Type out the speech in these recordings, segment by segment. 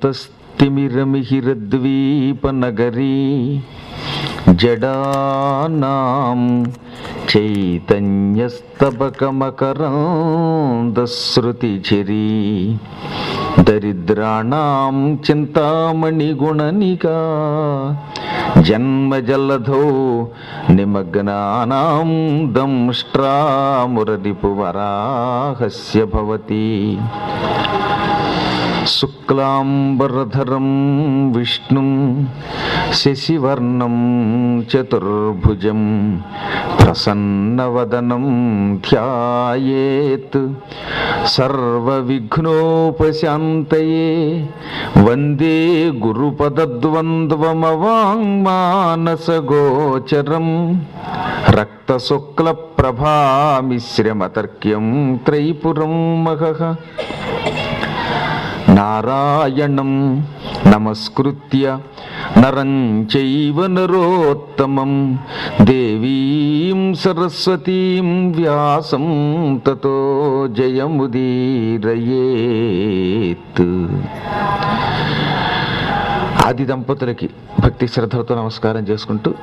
ధ్యానామంతస్తిమిరమిహిరద్వీపనగరీ జడానాం చైతన్యస్తబకమకరాందశ్రుతిఝరీ దరిద్రాణం చింతామణిగుణనికా జన్మజలధౌ నిమగ్నానాం దంష్ట్రామురరిపువరాహస్య భవతి శుక్లాంబరధరం విష్ణుం శశివర్ణం చతుర్భుజం ప్రసన్నవదనం ధ్యాయేత్ సర్వవిఘ్నోపశాంతయే వందే గురుపదద్వంద్వమవాङ्మానసగోచరం రక్తశుక్లప్రభామిశ్రమతర్క్యం త్రైపురం మహః నారాయణం నమస్కృత్య నరం చైవ నరోత్తమం దేవీం సరస్వతీం వ్యాసం తతో జయముదీరయేత్ ఆది దంపతులకి భక్తి శ్రద్ధలతో నమస్కారం చేసుకుంటూ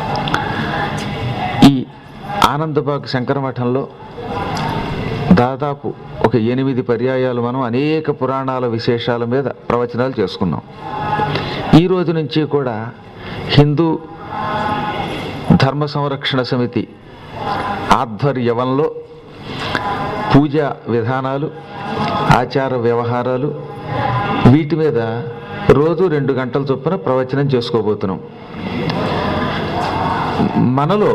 ఈ ఆనందబాగ్ శంకర మఠంలో దాదాపు ఒక ఎనిమిది పర్యాయాలు మనం అనేక పురాణాల విశేషాల మీద ప్రవచనాలు చేసుకున్నాం ఈ రోజు నుంచి కూడా హిందూ ధర్మ సంరక్షణ సమితి ఆధ్వర్యంలో పూజా విధానాలు ఆచార వ్యవహారాలు వీటి మీద రోజు రెండు గంటల చొప్పున ప్రవచనం చేసుకోబోతున్నాం మనలో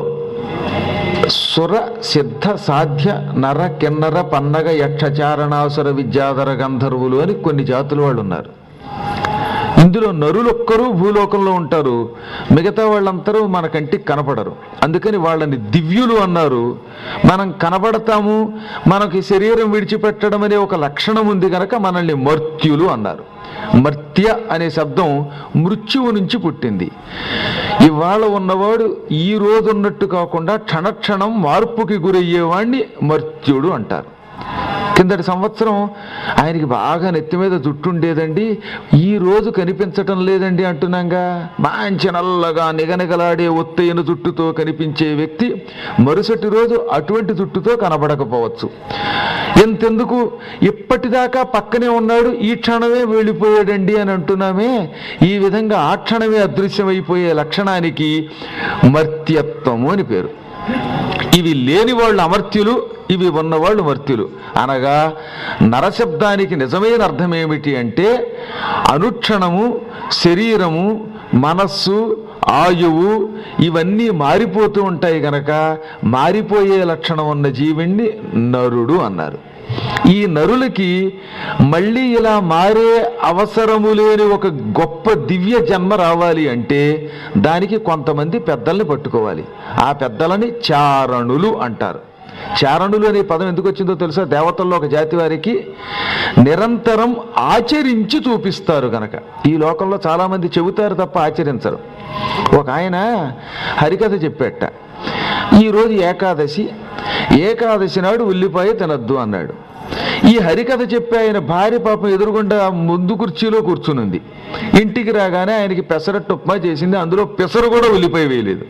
సుర సిద్ధ సాధ్య నర కిన్నర పన్నగ యక్షచారణాసుర విద్యాధర గంధర్వులు అని కొన్ని జాతుల వాళ్ళు ఉన్నారు ఇందులో నరులొక్కరు భూలోకంలో ఉంటారు మిగతా వాళ్ళందరూ మన కంటికి కనపడరు అందుకని వాళ్ళని దివ్యులు అన్నారు మనం కనబడతాము మనకి శరీరం విడిచిపెట్టడం అనే ఒక లక్షణం ఉంది కనుక మనల్ని మర్త్యులు అన్నారు మర్త్య అనే శబ్దం మృత్యువు నుంచి పుట్టింది ఇవాళ ఉన్నవాడు ఈ రోజు ఉన్నట్టు కాకుండా క్షణక్షణం మార్పుకి గురయ్యేవాడిని మర్త్యుడు అంటారు కిందటి సంవత్సరం ఆయనకి బాగా నెత్తి మీద జుట్టు ఉండేదండి ఈ రోజు కనిపించటం లేదండి అంటున్నాగా మంచి నల్లగా నిగనిగలాడే ఒత్తైన జుట్టుతో కనిపించే వ్యక్తి మరుసటి రోజు అటువంటి జుట్టుతో కనబడకపోవచ్చు ఎంతెందుకు ఇప్పటిదాకా పక్కనే ఉన్నాడు ఈ క్షణమే వెళ్ళిపోయాడండి అని అంటున్నామే ఈ విధంగా ఆ క్షణమే అదృశ్యమైపోయే లక్షణానికి మర్త్యత్వము అని పేరు ఇవి లేని వాళ్ళు అమర్త్యులు ఇవి ఉన్నవాళ్ళు మర్త్యులు అనగా నరశబ్దానికి నిజమైన అర్థం ఏమిటి అంటే అనుక్షణము శరీరము మనస్సు ఆయువు ఇవన్నీ మారిపోతూ ఉంటాయి గనక మారిపోయే లక్షణం ఉన్న జీవుణ్ణి నరుడు అన్నారు ఈ నరులకి మళ్ళీ ఇలా మారే అవసరము లేని ఒక గొప్ప దివ్య జన్మ రావాలి అంటే దానికి కొంతమంది పెద్దల్ని పట్టుకోవాలి ఆ పెద్దలని చారణులు అంటారు చారణులు అనే పదం ఎందుకు వచ్చిందో తెలుసా దేవతల్లో ఒక జాతి వారికి నిరంతరం ఆచరించి చూపిస్తారు గనక ఈ లోకంలో చాలామంది చెబుతారు తప్ప ఆచరించరు ఒక ఆయన హరికథ చెప్పేట ఈరోజు ఏకాదశి ఏకాదశి నాడు ఉల్లిపాయ తినద్దు అన్నాడు ఈ హరికథ చెప్పి ఆయన భార్య పాపం ఎదురుగుండా ముందు కుర్చీలో కూర్చునుంది ఇంటికి రాగానే ఆయనకి పెసరట్టు ఉప్మా చేసింది అందులో పెసరు కూడా ఉల్లిపాయ వేయలేదు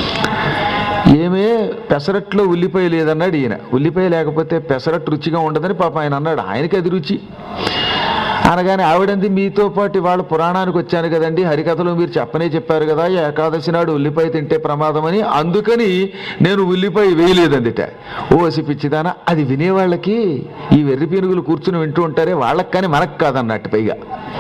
ఏమే పెసరట్లో ఉల్లిపాయ లేదన్నాడు ఈయన ఉల్లిపాయ లేకపోతే పెసరట్టు రుచిగా ఉండదని పాప ఆయన అన్నాడు ఆయనకి అది రుచి అనగానే ఆవిడంది మీతో పాటు వాళ్ళ పురాణానికి వచ్చాను కదండి హరికథలో మీరు చెప్పనే చెప్పారు కదా ఏకాదశి నాడు ఉల్లిపాయ తింటే ప్రమాదమని అందుకని నేను ఉల్లిపాయ వేయలేదందిట ఓసి పిచ్చిదానా అది వినేవాళ్ళకి ఈ వెర్రి పీనుగులు కూర్చుని వింటూ ఉంటారే వాళ్ళకి కానీ మనకు కాదన్నట్టు పైగా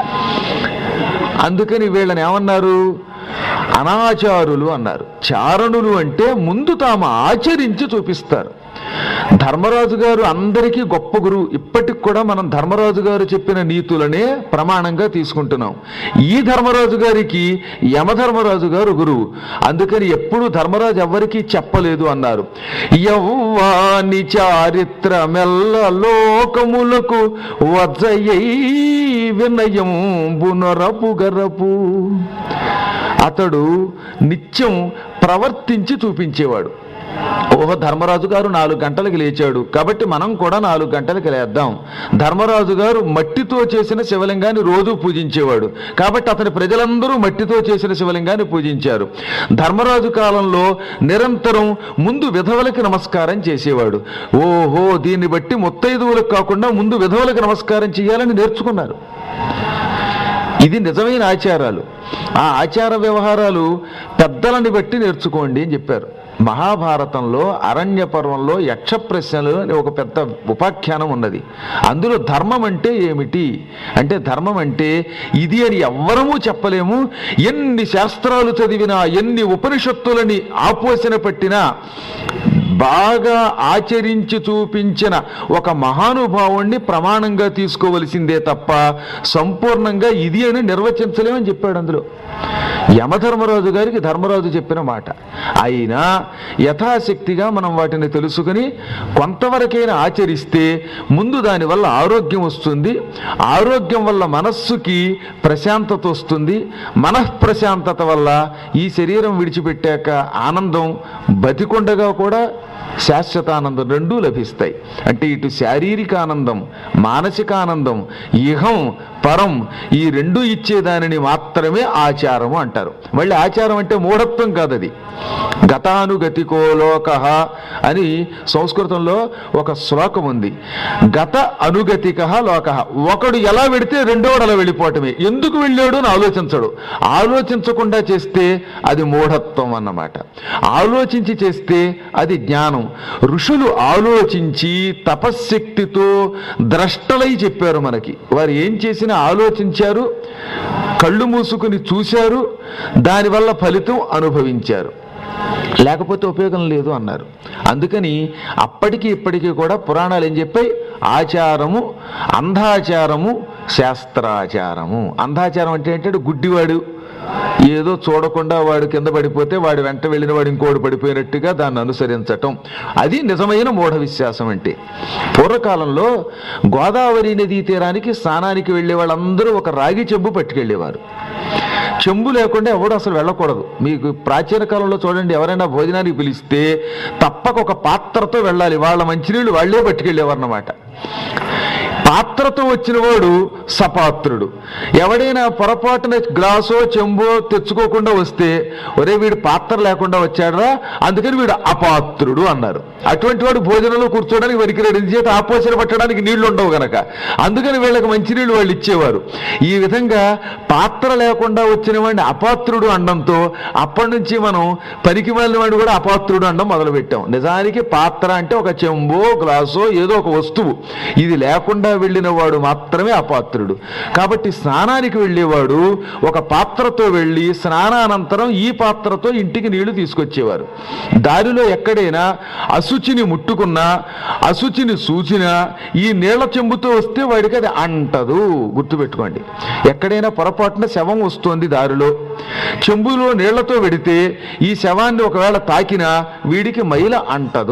అందుకని వీళ్ళని ఏమన్నారు అనాచారులు అన్నారు చారణులు అంటే ముందు తాము ఆచరించి చూపిస్తారు ధర్మరాజు గారు అందరికీ గొప్ప గురువు ఇప్పటికి కూడా మనం ధర్మరాజు గారు చెప్పిన నీతులనే ప్రమాణంగా తీసుకుంటున్నాం ఈ ధర్మరాజు గారికి యమధర్మరాజు గారు గురువు అందుకని ఎప్పుడు ధర్మరాజు ఎవ్వరికీ చెప్పలేదు అన్నారు యవ్వాని చారిత్ర మెల్ల లోకములకు వజ్జయ్యై వినయం బునరపు గరపు అతడు నిత్యం ప్రవర్తించి చూపించేవాడు ఓహో ధర్మరాజు గారు నాలుగు గంటలకు లేచాడు కాబట్టి మనం కూడా నాలుగు గంటలకు లేద్దాం ధర్మరాజు గారు మట్టితో చేసిన శివలింగాన్ని రోజు పూజించేవాడు కాబట్టి అతని ప్రజలందరూ మట్టితో చేసిన శివలింగాన్ని పూజించారు ధర్మరాజు కాలంలో నిరంతరం ముందు విధవలకి నమస్కారం చేసేవాడు ఓహో దీన్ని బట్టి ముత్తైదువులకు కాకుండా ముందు విధవలకు నమస్కారం చేయాలని నేర్చుకున్నారు ఇది నిజమైన ఆచారాలు ఆ ఆచార వ్యవహారాలు పెద్దలని బట్టి నేర్చుకోండి అని చెప్పారు మహాభారతంలో అరణ్య పర్వంలో యక్ష ప్రశ్నలు అని ఒక పెద్ద ఉపాఖ్యానం ఉన్నది అందులో ధర్మం అంటే ఏమిటి అంటే ధర్మం అంటే ఇది అని ఎవ్వరము చెప్పలేము ఎన్ని శాస్త్రాలు చదివినా ఎన్ని ఉపనిషత్తులని ఆపోసన పట్టినా బాగా ఆచరించి చూపించిన ఒక మహానుభావుణ్ణి ప్రమాణంగా తీసుకోవలసిందే తప్ప సంపూర్ణంగా ఇది అని నిర్వచించలేమని చెప్పాడు అందులో యమధర్మరాజు గారికి ధర్మరాజు చెప్పిన మాట అయినా యథాశక్తిగా మనం వాటిని తెలుసుకుని కొంతవరకైనా ఆచరిస్తే ముందు దానివల్ల ఆరోగ్యం వస్తుంది ఆరోగ్యం వల్ల మనస్సుకి ప్రశాంతత వస్తుంది మనఃప్రశాంతత వల్ల ఈ శరీరం విడిచిపెట్టాక ఆనందం బతికొండగా కూడా శాశ్వత ఆనందం రెండూ లభిస్తాయి అంటే ఇటు శారీరక ఆనందం మానసిక ఆనందం ఇహం పరం ఈ రెండు ఇచ్చేదానిని మాత్రమే ఆచారము అంటారు మళ్ళీ ఆచారం అంటే మూఢత్వం కాదు అది గతానుగతికో లోక అని సంస్కృతంలో ఒక శ్లోకం ఉంది గత అనుగతిక లోక ఒకడు ఎలా వెడితే రెండోడు అలా వెళ్ళిపోవటమే ఎందుకు వెళ్ళాడు అని ఆలోచించడు ఆలోచించకుండా చేస్తే అది మూఢత్వం అన్నమాట ఆలోచించి చేస్తే అది జ్ఞానం ఋషులు ఆలోచించి తపశ్శక్తితో ద్రష్టలై చెప్పారు మనకి వారు ఏం చేసినా ఆలోచించారు కళ్ళు మూసుకుని చూశారు దానివల్ల ఫలితం అనుభవించారు లేకపోతే ఉపయోగం లేదు అన్నారు అందుకని అప్పటికి ఇప్పటికీ కూడా పురాణాలు ఏం చెప్పాయి ఆచారము అంధాచారము శాస్త్రాచారము అంధాచారం అంటే ఏంటంటే గుడ్డివాడు ఏదో చూడకుండా వాడు కింద పడిపోతే వాడు వెంట వెళ్ళిన వాడు ఇంకోడు పడిపోయినట్టుగా దాన్ని అనుసరించటం అది నిజమైన మూఢ విశ్వాసం అంటే పూర్వకాలంలో గోదావరి నదీ తీరానికి స్నానానికి వెళ్ళే వాళ్ళందరూ ఒక రాగి చెంబు పట్టుకెళ్ళేవారు చెంబు లేకుండా ఎవడు అసలు వెళ్ళకూడదు మీకు ప్రాచీన కాలంలో చూడండి ఎవరైనా భోజనానికి పిలిస్తే తప్పక ఒక పాత్రతో వెళ్ళాలి వాళ్ళ మంచినీళ్ళు వాళ్ళే పట్టుకెళ్ళేవారు అన్నమాట పాత్రతో వచ్చిన వాడు సపాత్రుడు ఎవడైనా పొరపాటున గ్లాసో చెంబో తెచ్చుకోకుండా వస్తే ఒరే వీడు పాత్ర లేకుండా వచ్చాడరా అందుకని వీడు అపాత్రుడు అన్నారు అటువంటి వాడు భోజనంలో కూర్చోడానికి వరికిరాడు చేత ఆపోసన పట్టడానికి నీళ్లు ఉండవు గనక అందుకని వీళ్ళకి మంచినీళ్ళు వాళ్ళు ఇచ్చేవారు ఈ విధంగా పాత్ర లేకుండా వచ్చిన వాడిని అపాత్రుడు అనడంతో అప్పటి నుంచి మనం పనికి మాలిన వాడు కూడా అపాత్రుడు అనడం మొదలుపెట్టాం నిజానికి పాత్ర అంటే ఒక చెంబో గ్లాసో ఏదో ఒక వస్తువు ఇది లేకుండా వెళ్ళిన వాడు మాత్రమే అపాత్రుడు కాబట్టి స్నానానికి వెళ్ళేవాడు ఒక పాత్రతో వెళ్ళి స్నానానంతరం ఈ పాత్రతో ఇంటికి నీళ్లు తీసుకొచ్చేవారు దారిలో ఎక్కడైనా అశుచిని ముట్టుకున్నా అశుచిని సూచినా ఈ నీళ్ల చెంబుతో వస్తే వాడికి అది అంటదు గుర్తుపెట్టుకోండి ఎక్కడైనా పొరపాటున శవం వస్తోంది దారిలో చెంబులో నీళ్లతో వెడితే ఈ శవాన్ని ఒకవేళ తాకినా వీడికి మైల అంటదు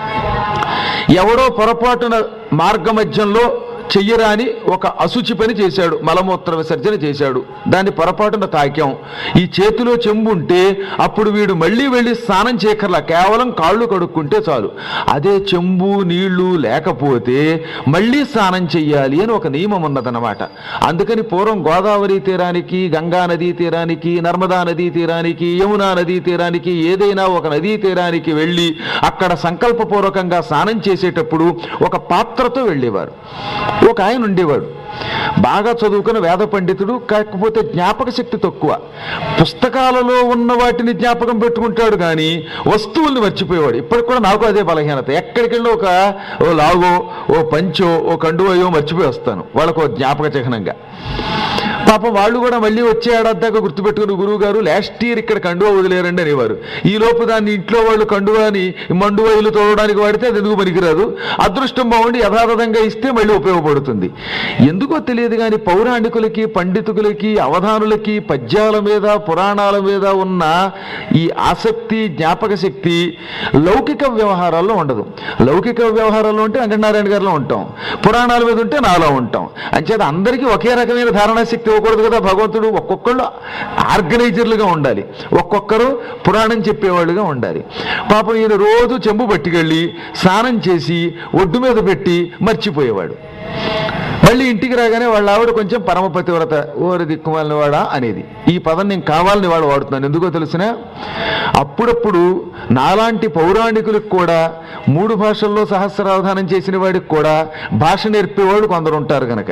ఎవడో పొరపాటున మార్గమధ్యంలో చెయ్యరాని ఒక అశుచి పని చేశాడు మలమూత్ర విసర్జన చేశాడు దాన్ని పొరపాటున తాకాం ఈ చేతిలో చెంబు ఉంటే అప్పుడు వీడు మళ్ళీ వెళ్ళి స్నానం చేయకర్లా కేవలం కాళ్ళు కడుక్కుంటే చాలు అదే చెంబు నీళ్లు లేకపోతే మళ్ళీ స్నానం చెయ్యాలి అని ఒక నియమం ఉన్నదన్నమాట అందుకని పూర్వం గోదావరి తీరానికి గంగా నదీ తీరానికి నర్మదా నదీ తీరానికి యమునా నదీ తీరానికి ఏదైనా ఒక నదీ తీరానికి వెళ్ళి అక్కడ సంకల్పపూర్వకంగా స్నానం చేసేటప్పుడు ఒక పాత్రతో వెళ్ళేవారు ఒక ఆయన ఉండేవాడు బాగా చదువుకున్న వేద పండితుడు కాకపోతే జ్ఞాపక శక్తి తక్కువ పుస్తకాలలో ఉన్న వాటిని జ్ఞాపకం పెట్టుకుంటాడు కానీ వస్తువుల్ని మర్చిపోయేవాడు ఇప్పటికి కూడా నాకు అదే బలహీనత ఎక్కడికి వెళ్ళి ఒక ఓ లాగో ఓ పంచో ఓ కండువయో మర్చిపోయి వస్తాను వాళ్ళకు ఓ జ్ఞాపక చిహ్నంగా పాపం వాళ్ళు కూడా మళ్ళీ వచ్చే ఏడాది దాకా గుర్తుపెట్టుకుని గురువు గారు లాస్ట్ ఇయర్ ఇక్కడ కండువా వదిలేరండి అనేవారు ఈ లోపు దాన్ని ఇంట్లో వాళ్ళు కండువాని మండువాయిలు తోడడానికి వాడితే అది ఎందుకు పనికిరాదు అదృష్టం బాగుండి యథాతథంగా ఇస్తే మళ్ళీ ఉపయోగపడుతుంది ఎందుకో తెలియదు కానీ పౌరాణికులకి పండితులకి అవధానులకి పద్యాల మీద పురాణాల మీద ఉన్న ఈ ఆసక్తి జ్ఞాపక శక్తి లౌకిక వ్యవహారాల్లో ఉండదు లౌకిక వ్యవహారాల్లో ఉంటే వెంకటనారాయణ గారిలో ఉంటాం పురాణాల మీద ఉంటే నాలో ఉంటాం అంచేత అందరికీ ఒకే రకమైన ధారణా శక్తి ఇవ్వకుండా చేసుకోకూడదు కదా భగవంతుడు ఒక్కొక్కళ్ళు ఆర్గనైజర్లుగా ఉండాలి ఒక్కొక్కరు పురాణం చెప్పేవాళ్ళుగా ఉండాలి పాపం ఈయన రోజు చెంబు పట్టుకెళ్ళి స్నానం చేసి ఒడ్డు మీద పెట్టి మర్చిపోయేవాడు మళ్ళీ ఇంటికి రాగానే వాళ్ళ ఆవిడ కొంచెం పరమపతివ్రత ఓరి దిక్కుమాలిన వాడా అనేది ఈ పదం నేను కావాలని వాడు వాడుతున్నాను ఎందుకో తెలిసిన అప్పుడప్పుడు నాలాంటి పౌరాణికులకు కూడా మూడు భాషల్లో సహస్రావధానం చేసిన వాడికి కూడా భాష నేర్పేవాడు కొందరు ఉంటారు కనుక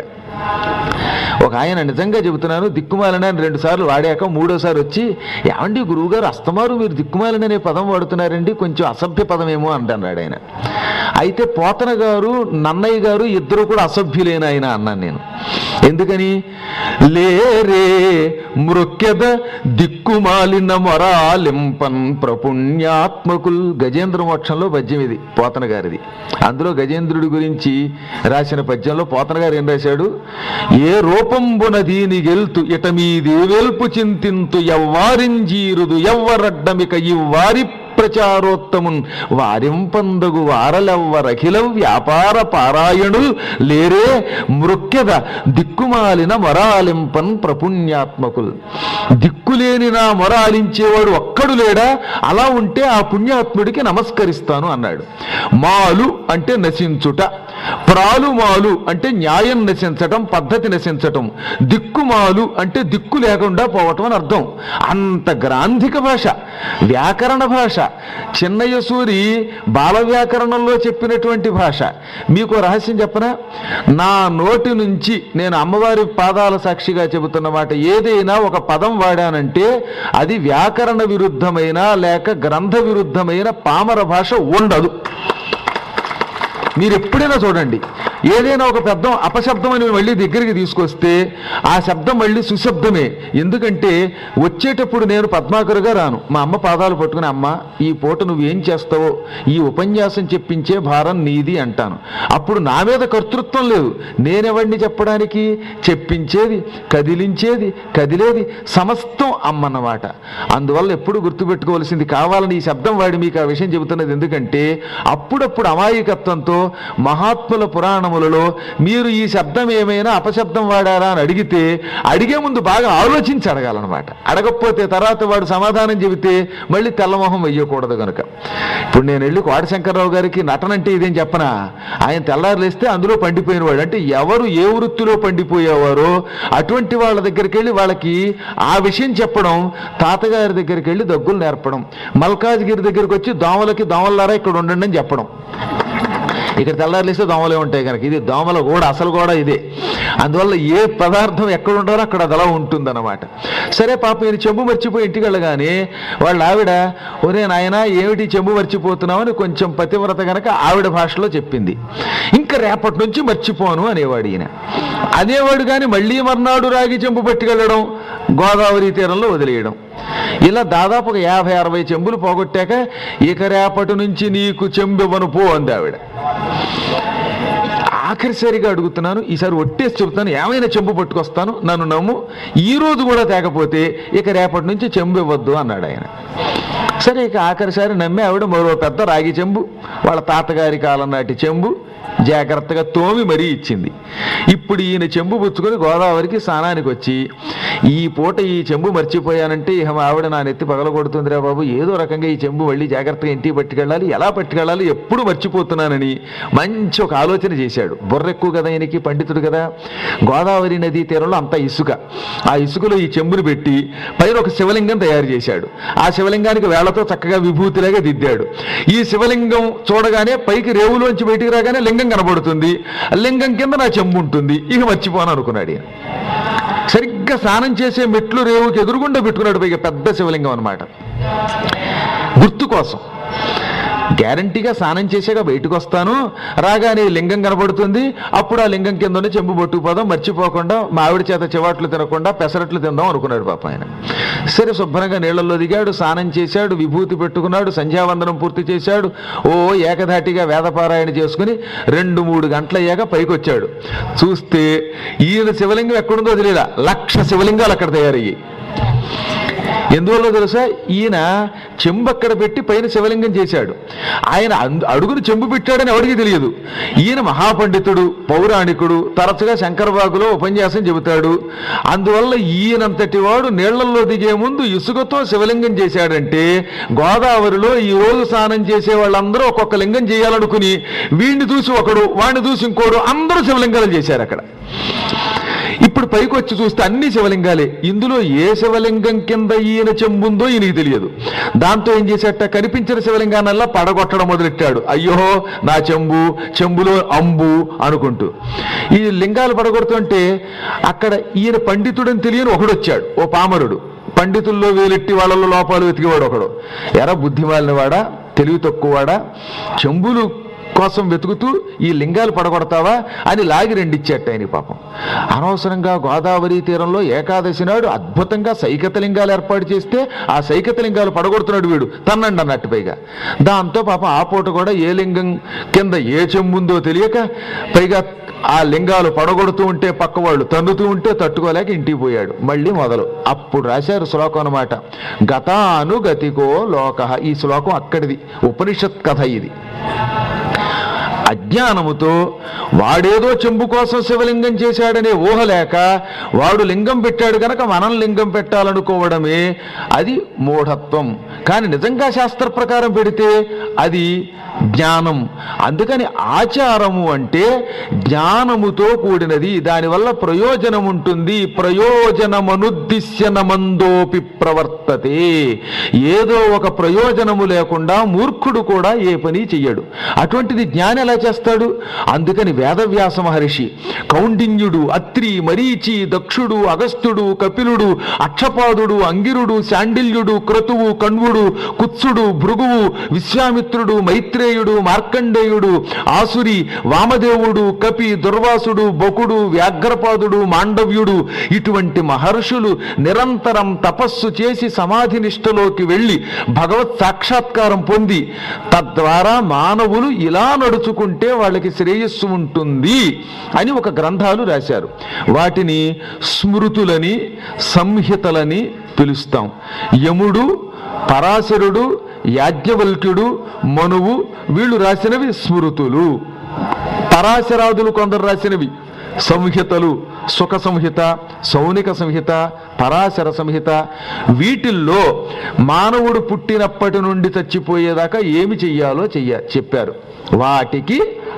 ఒక ఆయన నిజంగా చెబుతున్నాను దిక్కుమాలని అని రెండు సార్లు వాడాక మూడోసారి వచ్చి ఏమండి గురువుగారు అస్తమారు మీరు దిక్కుమాలని అనే పదం వాడుతున్నారండి కొంచెం అసభ్య పదమేమో అంటున్నాడు ఆయన అయితే పోతన గారు నన్నయ్య గారు ఇద్దరు కూడా అసభ్యులేన ఆయన అన్నాను నేను ఎందుకని లేరే మృక్యద దిక్కుమాలిన మొరాలింపన్ ప్రపుణ్యాత్మకుల్ గజేంద్ర మోక్షంలో పద్యం ఇది పోతన గారిది అందులో గజేంద్రుడి గురించి రాసిన పద్యంలో పోతన గారు ఏం రాశాడు ఏ రూపంబున దీని గెల్తు ఇట మీదేవేల్పు చింతింతు ఎవ్వారింజీరుదు ఎవ్వరడ్డమిక ఇవ్వారి ప్రచారోత్తమున్ వారింపందగు వారలెవ్వరఖిల వ్యాపార పారాయణుల్ లేరే మృక్యద దిక్కుమాలిన మొరాలింపన్ ప్రపుణ్యాత్మకుల్ దిక్కులేని నా మొరాలించేవాడు ఒక్కడు లేడా అలా ఉంటే ఆ పుణ్యాత్ముడికి నమస్కరిస్తాను అన్నాడు మాలు అంటే నశించుట ప్రాలు మాలు అంటే న్యాయం నశించటం పద్ధతి నశించటం దిక్కుమాలు అంటే దిక్కు లేకుండా పోవటం అని అర్థం అంత గ్రాంధిక భాష వ్యాకరణ భాష చిన్నయ్య సూరి బాల వ్యాకరణంలో చెప్పినటువంటి భాష మీకు ఓ రహస్యం చెప్పనా నా నోటి నుంచి నేను అమ్మవారి పాదాల సాక్షిగా చెబుతున్న మాట ఏదైనా ఒక పదం వాడానంటే అది వ్యాకరణ విరుద్ధమైన లేక గ్రంథ విరుద్ధమైన పామర భాష ఉండదు మీరు ఎప్పుడైనా చూడండి ఏదైనా ఒక పెద్దం అపశబ్దం అని మళ్ళీ దగ్గరికి తీసుకొస్తే ఆ శబ్దం మళ్ళీ సుశబ్దమే ఎందుకంటే వచ్చేటప్పుడు నేను పద్మాకరుగా రాను మా అమ్మ పాదాలు పట్టుకుని అమ్మ ఈ పూట నువ్వేం చేస్తావో ఈ ఉపన్యాసం చెప్పించే భారం నీది అంటాను అప్పుడు నా మీద కర్తృత్వం లేదు నేనెవడిని చెప్పడానికి చెప్పించేది కదిలించేది కదిలేది సమస్తం అమ్మన్నమాట అందువల్ల ఎప్పుడు గుర్తుపెట్టుకోవాల్సింది కావాలని ఈ శబ్దం వాడి మీకు ఆ విషయం చెబుతున్నది ఎందుకంటే అప్పుడప్పుడు అమాయకత్వంతో మహాత్ముల పురాణములలో మీరు ఈ శబ్దం ఏమైనా అపశబ్దం వాడారా అని అడిగితే అడిగే ముందు బాగా ఆలోచించి అడగాలన్నమాట అడగకపోతే తర్వాత వాడు సమాధానం చెబితే మళ్ళీ తెల్లమొహం వెయ్యకూడదు కనుక ఇప్పుడు నేను వెళ్ళి కోట శంకర్రావు గారికి నటన అంటే ఇదేం చెప్పనా ఆయన తెల్లారు లేస్తే అందులో పండిపోయిన వాడు అంటే ఎవరు ఏ వృత్తిలో పండిపోయేవారో అటువంటి వాళ్ళ దగ్గరికి వెళ్ళి వాళ్ళకి ఆ విషయం చెప్పడం తాతగారి దగ్గరికి వెళ్ళి దగ్గులు నేర్పడం మల్కాజ్గిరి దగ్గరికి వచ్చి దోమలకి దోమలారా ఇక్కడ ఉండండి అని చెప్పడం ఇక్కడ తెల్లారులేస్తే దోమలే ఉంటాయి కనుక ఇది దోమల కూడా అసలు కూడా ఇదే అందువల్ల ఏ పదార్థం ఎక్కడ ఉంటారో అక్కడ అది అలా ఉంటుందన్నమాట సరే పాప ఈయన చెంబు మర్చిపోయి ఇంటికి వెళ్ళగానే వాళ్ళ ఆవిడ ఒరే నాయన ఏమిటి చెంబు మర్చిపోతున్నావు అని కొంచెం పతివ్రత గనక ఆవిడ భాషలో చెప్పింది ఇంకా రేపటి నుంచి మర్చిపోను అనేవాడు ఈయన అనేవాడు కానీ మళ్ళీ మర్నాడు రాగి చెంబు పట్టుకెళ్ళడం గోదావరి తీరంలో వదిలేయడం ఇలా దాదాపు ఒక యాభై అరవై చెంబులు పోగొట్టాక ఇక రేపటి నుంచి నీకు చెంబు ఇవ్వను పో అంది ఆవిడ ఆఖరిసరిగా అడుగుతున్నాను ఈసారి ఒట్టేసి చెబుతాను ఏమైనా చెంబు పట్టుకొస్తాను నన్ను నమ్ము ఈ రోజు కూడా తేకపోతే ఇక రేపటి నుంచి చెంబు ఇవ్వద్దు అన్నాడు ఆయన సరే ఇక ఆఖరిసారి నమ్మి ఆవిడ మరో పెద్ద రాగి చెంబు వాళ్ళ తాతగారి కాలం నాటి చెంబు జాగ్రత్తగా తోమి మరీ ఇచ్చింది ఇప్పుడు ఈయన చెంబు పుచ్చుకొని గోదావరికి స్నానానికి వచ్చి ఈ పూట ఈ చెంబు మర్చిపోయానంటే ఇక మా ఆవిడ నా నెత్తి పగలగొడుతుందిరా బాబు ఏదో రకంగా ఈ చెంబు మళ్ళీ జాగ్రత్తగా ఇంటికి పట్టుకెళ్ళాలి ఎలా పట్టుకెళ్ళాలి ఎప్పుడు మర్చిపోతున్నానని మంచి ఒక ఆలోచన చేశాడు బుర్ర ఎక్కువ కదా ఈయనకి పండితుడు కదా గోదావరి నదీ తీరంలో అంతా ఇసుక ఆ ఇసుకలో ఈ చెంబును పెట్టి పైన ఒక శివలింగం తయారు చేశాడు ఆ శివలింగానికి వేళ్లతో చక్కగా విభూతిలాగా దిద్దాడు ఈ శివలింగం చూడగానే పైకి రేవులోంచి బయటికి రాగానే లింగం కనబడుతుంది ఆ లింగం కింద నా చెంబు ఉంటుంది ఇక మర్చిపోను అనుకున్నాడు ఈయన సరిగ్గా స్నానం చేసే మెట్లు రేవుకి ఎదురుగుండా పెట్టుకున్నాడు పైగా పెద్ద శివలింగం అనమాట గుర్తు కోసం గ్యారంటీగా స్నానం చేసాక బయటకు వస్తాను రాగానే ఈ లింగం కనబడుతుంది అప్పుడు ఆ లింగం కిందనే చెంబు పట్టుకుపోదాం మర్చిపోకుండా మా ఆవిడ చేత చివాట్లు తినకుండా పెసరట్లు తిందాం అనుకున్నాడు పాప ఆయన సరే శుభ్రంగా నీళ్ళల్లో దిగాడు స్నానం చేశాడు విభూతి పెట్టుకున్నాడు సంధ్యావందనం పూర్తి చేశాడు ఓ ఏకధాటిగా వేదపారాయణ చేసుకుని రెండు మూడు గంటలయ్యాక పైకి వచ్చాడు చూస్తే ఈయన శివలింగం ఎక్కడుందో తెలియదా లక్ష శివలింగాలు అక్కడ తయారయ్యాయి ఎందువల్ల తెలుసా ఈయన చెంబు అక్కడ పెట్టి పైన శివలింగం చేశాడు ఆయన అందు- అడుగును చెంబు పెట్టాడని ఎవరికి తెలియదు ఈయన మహాపండితుడు పౌరాణికుడు తరచుగా శంకరబాగులో ఉపన్యాసం చెబుతాడు అందువల్ల ఈయనంతటి వాడు నీళ్లలో దిగే ముందు ఇసుకతో శివలింగం చేశాడంటే గోదావరిలో ఈ రోజు స్నానం చేసే వాళ్ళందరూ ఒక్కొక్క లింగం చేయాలనుకుని వీడిని చూసి ఒకడు వాడిని చూసి ఇంకోడు అందరూ శివలింగాలు చేశారు అక్కడ ఇప్పుడు పైకి వచ్చి చూస్తే అన్ని శివలింగాలే ఇందులో ఏ శివలింగం కింద ఈయన చెంబుందో ఈయనకి తెలియదు దాంతో ఏం చేసేట కనిపించిన శివలింగానల్లా పడగొట్టడం మొదలెట్టాడు అయ్యో నా చెంబు చెంబులో అంబు అనుకుంటూ ఈ లింగాలు పడగొడుతుంటే అక్కడ ఈయన పండితుడని తెలియని ఒకడు వచ్చాడు ఓ పామరుడు పండితుల్లో వేలెట్టి వాళ్ళలో లోపాలు వెతికేవాడు ఒకడు ఎరా బుద్ధిమాలిన వాడా తెలివి తక్కువవాడా చెంబులు కోసం వెతుకుతూ ఈ లింగాలు పడగొడతావా అని లాగి రెండిచ్చేట ఆయన పాపం అనవసరంగా గోదావరి తీరంలో ఏకాదశి నాడు అద్భుతంగా సైకత లింగాలు ఏర్పాటు చేస్తే ఆ సైకత లింగాలు పడగొడుతున్నాడు వీడు తన్నండి అన్నట్టు పైగా దాంతో పాపం ఆ పూట కూడా ఏ లింగం కింద ఏ చెంబుందో తెలియక పైగా ఆ లింగాలు పడగొడుతూ ఉంటే పక్క వాళ్ళు తన్నుతూ ఉంటే తట్టుకోలేక ఇంటికి పోయాడు మళ్ళీ మొదలు అప్పుడు రాశారు శ్లోకం అనమాట గతాను గతికో లోక ఈ శ్లోకం అక్కడిది ఉపనిషత్ కథ ఇది అజ్ఞానముతో వాడేదో చెంబు కోసం శివలింగం చేశాడనే ఊహ లేక వాడు లింగం పెట్టాడు గనక మనం లింగం పెట్టాలనుకోవడమే అది మూఢత్వం కానీ నిజంగా శాస్త్ర ప్రకారం పెడితే అది జ్ఞానం అందుకని ఆచారము అంటే జ్ఞానముతో కూడినది దానివల్ల ప్రయోజనం ఉంటుంది ప్రయోజనమనుద్దిశ్య నమందోపి ప్రవర్తతే ఏదో ఒక ప్రయోజనము లేకుండా మూర్ఖుడు కూడా ఏ పని చెయ్యడు అటువంటిది జ్ఞాని ఎలా చేస్తాడు అందుకని వేదవ్యాస మహర్షి కౌండిన్యుడు అత్రి మరీచి దక్షుడు అగస్త్యుడు కపిలుడు అక్షపాదుడు అంగిరుడు శాండిల్యుడు క్రతువు కణ్వుడు కుత్సుడు భృగువు విశ్వామిత్రుడు మైత్రేయుడు మార్కండేయుడు ఆసురి వామదేవుడు కపి దుర్వాసుడు బకుడు వ్యాఘ్రపాదుడు మాండవ్యుడు ఇటువంటి మహర్షులు నిరంతరం తపస్సు చేసి సమాధి నిష్టలోకి వెళ్ళి భగవత్ సాక్షాత్కారం పొంది తద్వారా మానవులు ఇలా నడుచుకుంటే వాళ్ళకి శ్రేయస్సు ఉంటుంది అని ఒక గ్రంథాలు రాశారు వాటిని స్మృతులని సంహితలని పిలుస్తాం యముడు పరాశరుడు యాజ్ఞవల్క్యుడు మనువు వీళ్ళు రాసినవి స్మృతులు పరాశరాదులు కొందరు రాసినవి సంహితలు సుఖ సంహిత సౌనిక సంహిత పరాశర సంహిత వీటిల్లో మానవుడు పుట్టినప్పటి నుండి చచ్చిపోయేదాకా ఏమి చెయ్యాలో చెయ్య చెప్పారు వాటికి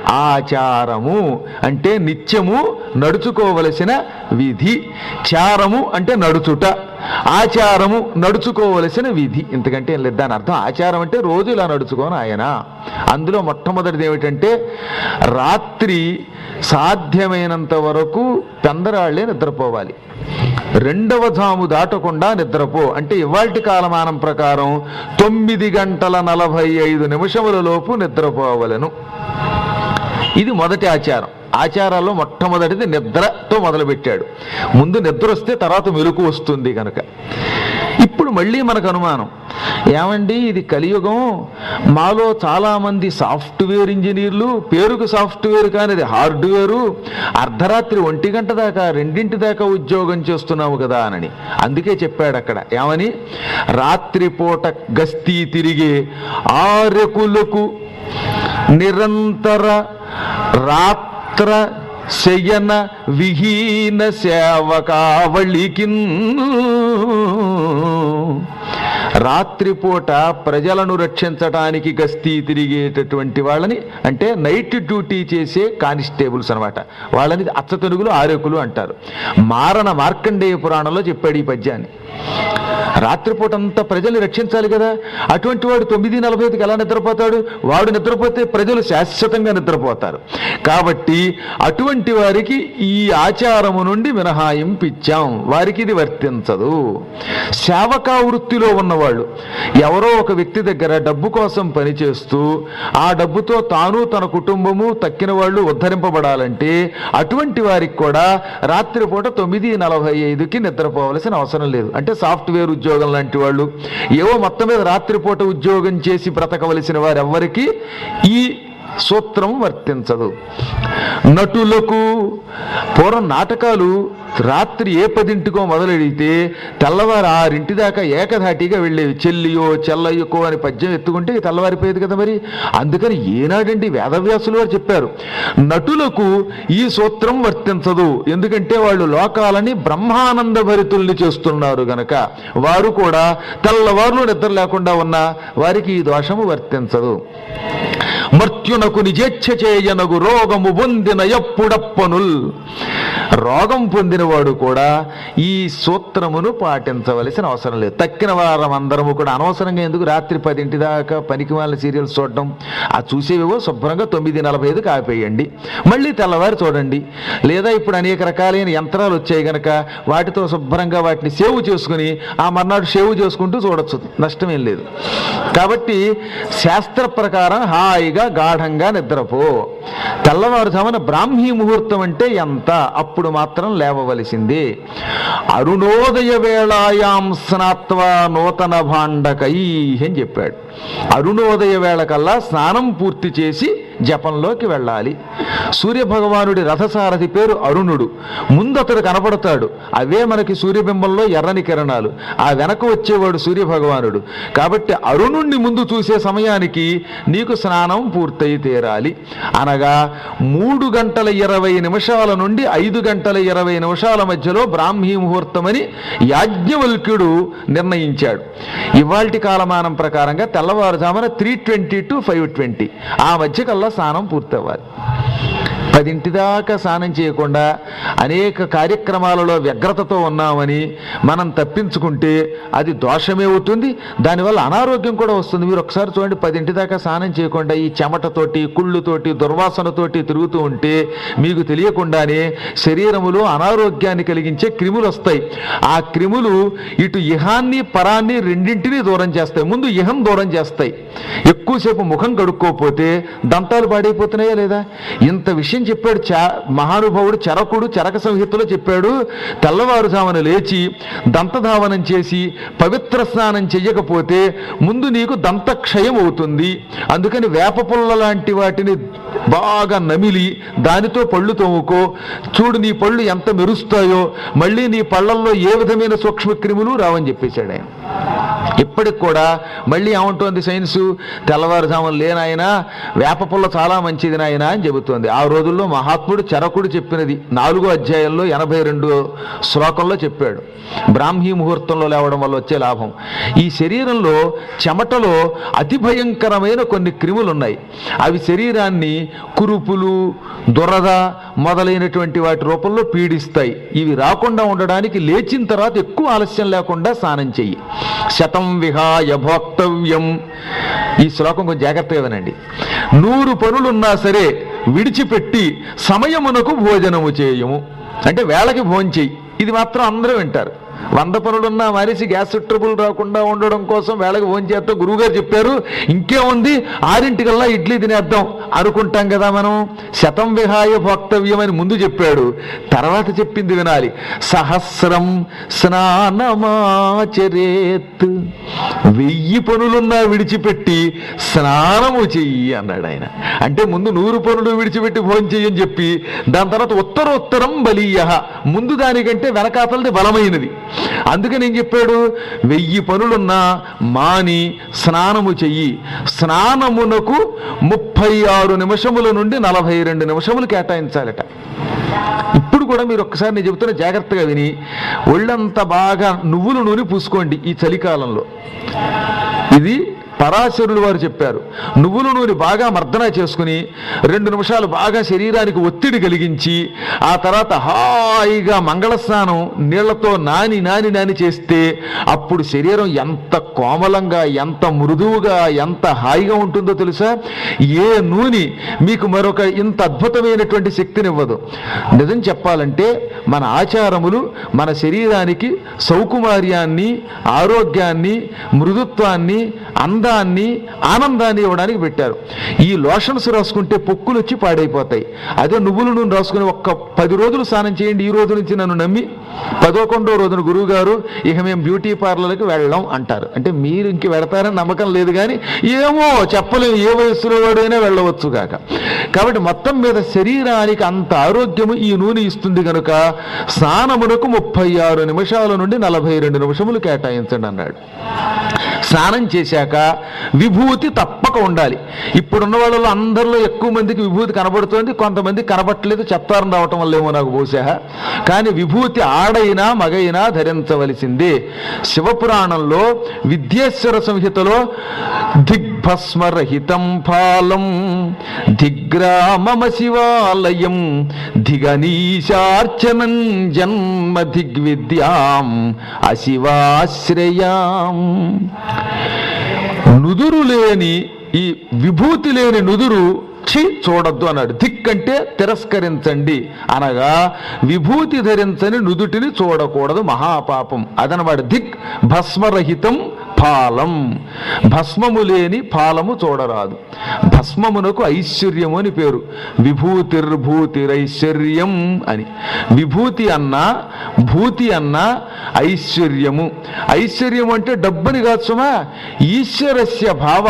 ఆచారము అంటే నిత్యము నడుచుకోవలసిన విధి చారము అంటే నడుచుట ఆచారము నడుచుకోవలసిన విధి ఇంతకంటే ఏం లేదు దాని అర్థం ఆచారం అంటే రోజు ఇలా నడుచుకోను ఆయన అందులో మొట్టమొదటిది ఏమిటంటే రాత్రి సాధ్యమైనంత వరకు పెందరాళ్లే నిద్రపోవాలి రెండవ జాము దాటకుండా నిద్రపో అంటే ఇవాల్టి కాలమానం ప్రకారం తొమ్మిది గంటల నలభై ఐదు నిమిషముల లోపు నిద్రపోవలను ఇది మొదటి ఆచారం ఆచారాల్లో మొట్టమొదటిది నిద్రతో మొదలుపెట్టాడు ముందు నిద్ర వస్తే తర్వాత మెలకు వస్తుంది కనుక ఇప్పుడు మళ్ళీ మనకు అనుమానం ఏమండి ఇది కలియుగం మాలో చాలామంది సాఫ్ట్వేర్ ఇంజనీర్లు పేరుకు సాఫ్ట్వేర్ కానీ అది హార్డ్వేరు అర్ధరాత్రి ఒంటి గంట దాకా రెండింటి దాకా ఉద్యోగం చేస్తున్నాము కదా అని అందుకే చెప్పాడు అక్కడ ఏమని రాత్రిపూట గస్తీ తిరిగే ఆరెకులకు నిరంతర రాత్ర శయన విహీన సేవకావళికిన్ రాత్రిపూట ప్రజలను రక్షించడానికి గస్తీ తిరిగేటటువంటి వాళ్ళని అంటే నైట్ డ్యూటీ చేసే కానిస్టేబుల్స్ అనమాట వాళ్ళని అచ్చతెనుగులు ఆరేకులు అంటారు మారణ మార్కండేయ పురాణంలో చెప్పాడు ఈ పద్యాన్ని రాత్రిపూట అంతా ప్రజల్ని రక్షించాలి కదా అటువంటి వాడు తొమ్మిది నలభై ఐదుకి ఎలా నిద్రపోతాడు వాడు నిద్రపోతే ప్రజలు శాశ్వతంగా నిద్రపోతారు కాబట్టి అటువంటి వారికి ఈ ఆచారము నుండి మినహాయింపు ఇచ్చాం వారికి ఇది వర్తించదు సేవకా వృత్తిలో ఉన్నవాళ్ళు ఎవరో ఒక వ్యక్తి దగ్గర డబ్బు కోసం పనిచేస్తూ ఆ డబ్బుతో తాను తన కుటుంబము తక్కిన వాళ్ళు ఉద్ధరింపబడాలంటే అటువంటి వారికి కూడా రాత్రిపూట తొమ్మిది నలభై ఐదుకి నిద్రపోవలసిన అవసరం లేదు అంటే సాఫ్ట్వేర్ ఉద్యోగం లాంటి వాళ్ళు ఏవో మొత్తం మీద రాత్రిపూట ఉద్యోగం చేసి బ్రతకవలసిన వారెవ్వరికి ఈ సూత్రం వర్తించదు నటులకు పూర్వం నాటకాలు రాత్రి ఏ పదింటికో మొదలెడితే తెల్లవారు ఆరింటి దాకా ఏకధాటిగా వెళ్ళేవి చెల్లియో చెల్లయ్యకో అని పద్యం ఎత్తుకుంటే తెల్లవారిపోయేది కదా మరి అందుకని ఏనాడండి వేదవ్యాసులు వారు చెప్పారు నటులకు ఈ సూత్రం వర్తించదు ఎందుకంటే వాళ్ళు లోకాలని బ్రహ్మానంద భరితుల్ని చేస్తున్నారు గనక వారు కూడా తెల్లవారులు నిద్ర లేకుండా ఉన్న వారికి ఈ దోషము వర్తించదు మర్త్యునకు నిజేచ్ఛ చేయనగు రోగము పొందిన ఎప్పుడప్పనుల్ రోగం పొందినవాడు కూడా ఈ సూత్రమును పాటించవలసిన అవసరం లేదు తక్కిన వారం అందరము కూడా అనవసరంగా ఎందుకు రాత్రి పదింటి దాకా పనికి వాళ్ళ సీరియల్స్ చూడడం ఆ చూసేవేవో శుభ్రంగా తొమ్మిది నలభై ఐదుకి ఆపేయండి మళ్ళీ తెల్లవారు చూడండి లేదా ఇప్పుడు అనేక రకాలైన యంత్రాలు వచ్చాయి గనక వాటితో శుభ్రంగా వాటిని సేవ్ చేసుకుని ఆ మర్నాడు సేవ్ చేసుకుంటూ చూడొచ్చు నష్టమేం లేదు కాబట్టి శాస్త్ర ప్రకారం హాయిగా గాఢంగా నిద్రపో తెల్లవారుజామున బ్రాహ్మీ ముహూర్తం అంటే ఎంత అప్పుడు మాత్రం లేవవలసింది అరుణోదయ వేళాయాం స్నాత్వా నూతన భాండకై అని చెప్పాడు అరుణోదయ వేళ కల్లా స్నానం పూర్తి చేసి జపంలోకి వెళ్ళాలి సూర్యభగవానుడి రథసారథి పేరు అరుణుడు ముందు అతడు కనపడతాడు అవే మనకి సూర్యబింబంలో ఎర్రని కిరణాలు ఆ వెనక వచ్చేవాడు సూర్యభగవానుడు కాబట్టి అరుణుణ్ణి ముందు చూసే సమయానికి నీకు స్నానం పూర్తయి తీరాలి అనగా మూడు గంటల ఇరవై నిమిషాల నుండి ఐదు గంటల ఇరవై నిమిషాల మధ్యలో బ్రాహ్మీ ముహూర్తమని యాజ్ఞవల్క్యుడు నిర్ణయించాడు ఇవాల్టి కాలమానం ప్రకారంగా తెల్లవారుజామున three twenty to five twenty ఆ మధ్య కల్లా స్నానం పూర్తవ్వాలి పదింటి దాకా స్నానం చేయకుండా అనేక కార్యక్రమాలలో వ్యగ్రతతో ఉన్నామని మనం తప్పించుకుంటే అది దోషమే అవుతుంది దానివల్ల అనారోగ్యం కూడా వస్తుంది మీరు ఒకసారి చూడండి పదింటి దాకా స్నానం చేయకుండా ఈ చెమటతోటి కుళ్ళుతోటి దుర్వాసనతోటి తిరుగుతూ ఉంటే మీకు తెలియకుండానే శరీరములో అనారోగ్యాన్ని కలిగించే క్రిములు వస్తాయి ఆ క్రిములు ఇటు ఇహాన్ని పరాన్ని రెండింటినీ దూరం చేస్తాయి ముందు ఇహం దూరం చేస్తాయి ఎక్కువసేపు ముఖం కడుక్కోకపోతే దంతాలు పాడైపోతున్నాయా లేదా ఇంత విషయం చెప్పాడు చా మహానుభావుడు చరకుడు చరక సంహితలో చెప్పాడు తెల్లవారుజామున లేచి దంతధావనం చేసి పవిత్ర స్నానం చెయ్యకపోతే ముందు నీకు దంతక్షయం అవుతుంది అందుకని వేప పుల్ల లాంటి వాటిని బాగా నమిలి దానితో పళ్ళు తోముకో చూడు నీ పళ్ళు ఎంత మెరుస్తాయో మళ్ళీ నీ పళ్ళల్లో ఏ విధమైన సూక్ష్మక్రిములు రావని చెప్పేశాడు ఆయన ఇప్పటికి కూడా మళ్ళీ ఏమంటోంది సైన్స్ తెల్లవారుజామున లేనాయన వేప పుల్ల చాలా మంచిది నాయన అని చెబుతోంది ఆ రోజుల్లో మహాత్ముడు చరకుడు చెప్పినది నాలుగో అధ్యాయంలో ఎనభై రెండు శ్లోకంలో చెప్పాడు బ్రాహ్మీ ముహూర్తంలో లేవడం వల్ల వచ్చే లాభం ఈ శరీరంలో చెమటలో అతి భయంకరమైన కొన్ని క్రిములు ఉన్నాయి అవి శరీరాన్ని కురుపులు దురద మొదలైనటువంటి వాటి రూపంలో పీడిస్తాయి ఇవి రాకుండా ఉండడానికి లేచిన తర్వాత ఎక్కువ ఆలస్యం లేకుండా స్నానం చెయ్యి శతం విహాయ భోక్తవ్యం ఈ శ్లోకం కొంచెం జాగ్రత్తగా వినండి నూరు పనులున్నా సరే విడిచిపెట్టి సమయమునకు భోజనము చేయము అంటే వేళకి భోజనం చెయ్యి ఇది మాత్రం అందరూ వింటారు వంద పనులున్నా మనిషి గ్యాస్ ట్రబుల్ రాకుండా ఉండడం కోసం వేళకి ఫోన్ చేస్తాం గురువుగారు చెప్పారు ఇంకేముంది ఆరింటికల్లా ఇడ్లీ తినేద్దాం అనుకుంటాం కదా మనం శతం విహాయ భోక్తవ్యం అని ముందు చెప్పాడు తర్వాత చెప్పింది వినాలి సహస్రం స్నానమాచరేత్ వెయ్యి పనులున్నా విడిచిపెట్టి స్నానము చెయ్యి అన్నాడు ఆయన అంటే ముందు నూరు పనులు విడిచిపెట్టి భోజనం చెయ్యని చెప్పి దాని తర్వాత ఉత్తరోత్తరం బలీయ ముందు దానికంటే వెనకాతలది బలమైనది అందుకని ఏం చెప్పాడు వెయ్యి పనులున్నా మాని స్నానము చెయ్యి స్నానమునకు ముప్పై ఆరు నిమిషముల నుండి నలభై రెండు నిమిషములు కేటాయించాలట ఇప్పుడు కూడా మీరు ఒక్కసారి నేను చెబుతున్న జాగ్రత్తగా విని ఒళ్ళంతా బాగా నువ్వుల నూనె పూసుకోండి ఈ చలికాలంలో ఇది పరాశరులు వారు చెప్పారు నువ్వుల నూనె బాగా మర్దన చేసుకుని రెండు నిమిషాలు బాగా శరీరానికి ఒత్తిడి కలిగించి ఆ తర్వాత హాయిగా మంగళ స్నానం నీళ్లతో నాని నాని నాని చేస్తే అప్పుడు శరీరం ఎంత కోమలంగా ఎంత మృదువుగా ఎంత హాయిగా ఉంటుందో తెలుసా ఏ నూనె మీకు మరొక ఇంత అద్భుతమైనటువంటి శక్తినివ్వదు నిజం చెప్పాలంటే మన ఆచారములు మన శరీరానికి సౌకుమార్యాన్ని ఆరోగ్యాన్ని మృదుత్వాన్ని అందాన్ని ఆనందాన్ని ఇవ్వడానికి పెట్టారు ఈ లోషన్స్ రాసుకుంటే పొక్కులు వచ్చి పాడైపోతాయి అదే నువ్వుల నూనె రాసుకుని ఒక్క పది రోజులు స్నానం చేయండి ఈ రోజు నుంచి నన్ను నమ్మి పదకొండో రోజున గురువు గారు ఇక మేము బ్యూటీ పార్లర్కి వెళ్ళాం అంటారు అంటే మీరు ఇంక వెళతారని నమ్మకం లేదు కానీ ఏమో చెప్పలేము ఏ వయస్సులో వాడైనా వెళ్ళవచ్చు కాక కాబట్టి మొత్తం మీద శరీరానికి అంత ఆరోగ్యము ఈ నూనె ఇస్తుంది కనుక స్నానమునకు ముప్పై ఆరు నిమిషాల నుండి నలభై రెండు నిమిషములు కేటాయించండి అన్నాడు స్నానం చేశాక విభూతి తప్పక ఉండాలి ఇప్పుడున్న వాళ్ళలో అందరిలో ఎక్కువ మందికి విభూతి కనబడుతోంది కొంతమంది కనబట్టలేదు చెప్తారం రావటం వల్లేమో నాకు బహుశా కానీ విభూతి ఆడైనా మగైనా ధరించవలసిందే శివపురాణంలో విద్యేశ్వర సంహితలో దిగ్భస్మరహితం ఫాలం దిగ్రామమ శివాలయం దిగనీశార్చనం జన్మ దిగ్విద్యాం అశివాశ్రయాం నుదురు లేని ఈ విభూతి లేని నుదురు ఛీ చూడొద్దు అన్నాడు దిక్ అంటే తిరస్కరించండి అనగా విభూతి ధరించని నుదుటిని చూడకూడదు మహాపాపం అదనమాట దిక్ భస్మరహితం ఫాలం భస్మము లేని ఫాలము చూడరాదు భస్మమునకు ఐశ్వర్యము అని పేరు విభూతిర్భూతిరైశ్వర్యం అని విభూతి అన్నా భూతి అన్నా ఐశ్వర్యము ఐశ్వర్యం అంటే డబ్బుని కాదు సుమా ఈశ్వరస్య భావ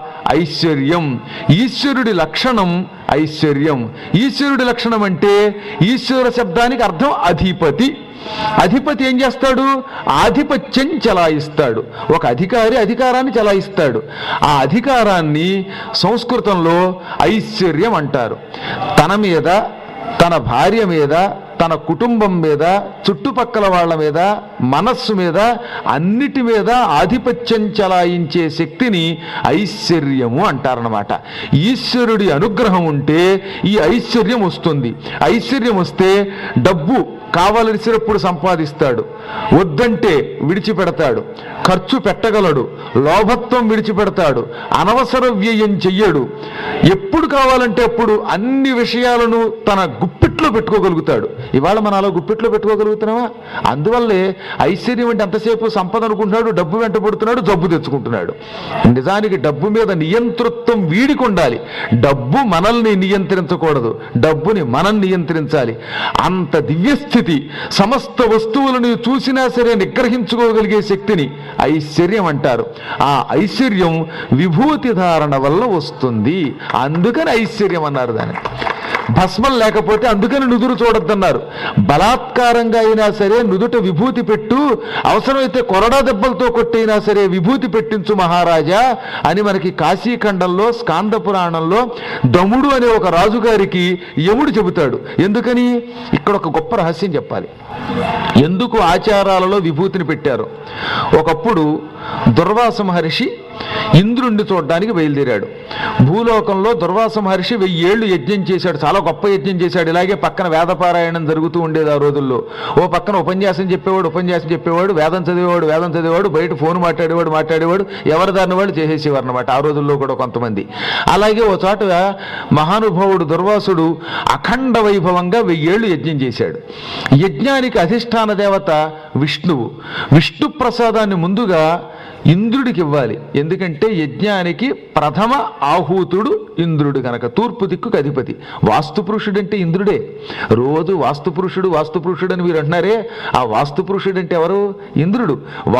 ఐశ్వర్యం ఈశ్వరుడి లక్షణం ఐశ్వర్యం ఈశ్వరుడి లక్షణం అంటే ఈశ్వర శబ్దానికి అర్థం అధిపతి అధిపతి ఏం చేస్తాడు ఆధిపత్యం చలాయిస్తాడు ఒక అధికారి అధికారాన్ని చలాయిస్తాడు ఆ అధికారాన్ని సంస్కృతంలో ఐశ్వర్యం అంటారు తన మీద తన భార్య మీద తన కుటుంబం మీద చుట్టుపక్కల వాళ్ళ మీద మనస్సు మీద అన్నిటి మీద ఆధిపత్యం చలాయించే శక్తిని ఐశ్వర్యము అంటారనమాట ఈశ్వరుడి అనుగ్రహం ఉంటే ఈ ఐశ్వర్యం వస్తుంది ఐశ్వర్యం వస్తే డబ్బు కావలసినప్పుడు సంపాదిస్తాడు వద్దంటే విడిచిపెడతాడు ఖర్చు పెట్టగలడు లోభత్వం విడిచిపెడతాడు అనవసర వ్యయం చెయ్యడు ఎప్పుడు కావాలంటే అప్పుడు అన్ని విషయాలను తన గుప్పిట్లో పెట్టుకోగలుగుతాడు ఇవాళ మనం అలా గుప్పిట్లో పెట్టుకోగలుగుతున్నావా అందువల్లే ఐశ్వర్యం అంటే ఎంతసేపు సంపద అనుకుంటున్నాడు డబ్బు వెంట పడుతున్నాడు జబ్బు తెచ్చుకుంటున్నాడు నిజానికి డబ్బు మీద నియంతృత్వం వీడికి ఉండాలి డబ్బు మనల్ని నియంత్రించకూడదు డబ్బుని మనం నియంత్రించాలి అంత దివ్యస్థితి సమస్త వస్తువులను చూసినా సరే నిగ్రహించుకోగలిగే శక్తిని ఐశ్వర్యం అంటారు ఆ ఐశ్వర్యం విభూతి ధారణ వల్ల వస్తుంది అందుకని ఐశ్వర్యం అన్నారు దాన్ని భస్మం లేకపోతే అందుకని నుదురు చూడొద్దన్నారు బలాత్కారంగా అయినా సరే నుదుట విభూతి పెట్టు అవసరమైతే కొరడా దెబ్బలతో కొట్టైనా సరే విభూతి పెట్టించు మహారాజా అని మనకి కాశీఖండంలో స్కాంద పురాణంలో దముడు అనే ఒక రాజుగారికి యముడు చెబుతాడు ఎందుకని ఇక్కడ ఒక గొప్ప రహస్యం చెప్పాలి ఎందుకు ఆచారాలలో విభూతిని పెట్టారు ఒకప్పుడు దుర్వాస మహర్షి ఇంద్రుణ్ణి చూడడానికి బయలుదేరాడు భూలోకంలో దుర్వాస మహర్షి వెయ్యేళ్లు యజ్ఞం చేశాడు చాలా గొప్ప యజ్ఞం చేశాడు ఇలాగే పక్కన వేదపారాయణం జరుగుతూ ఉండేది ఆ రోజుల్లో ఓ పక్కన ఉపన్యాసం చెప్పేవాడు ఉపన్యాసం చెప్పేవాడు వేదం చదివేవాడు వేదం చదివేవాడు బయట ఫోన్ మాట్లాడేవాడు మాట్లాడేవాడు ఎవరి దారిని వాళ్ళు చేసేసేవారు అనమాట ఆ రోజుల్లో కూడా కొంతమంది అలాగే ఓ చోట మహానుభావుడు దుర్వాసుడు అఖండ వైభవంగా వెయ్యేళ్లు యజ్ఞం చేశాడు యజ్ఞానికి అధిష్టాన దేవత విష్ణువు విష్ణు ప్రసాదాన్ని ముందుగా ఇంద్రుడికి ఇవ్వాలి ఎందుకంటే యజ్ఞానికి ప్రథమ ఆహూతుడు ఇంద్రుడు కనుక తూర్పు దిక్కుకు అధిపతి వాస్తు పురుషుడు అంటే ఇంద్రుడే రోజు వాస్తు పురుషుడు వాస్తు పురుషుడు అని మీరు అంటున్నారే ఆ వాస్తు పురుషుడు అంటే ఎవరు ఇంద్రుడు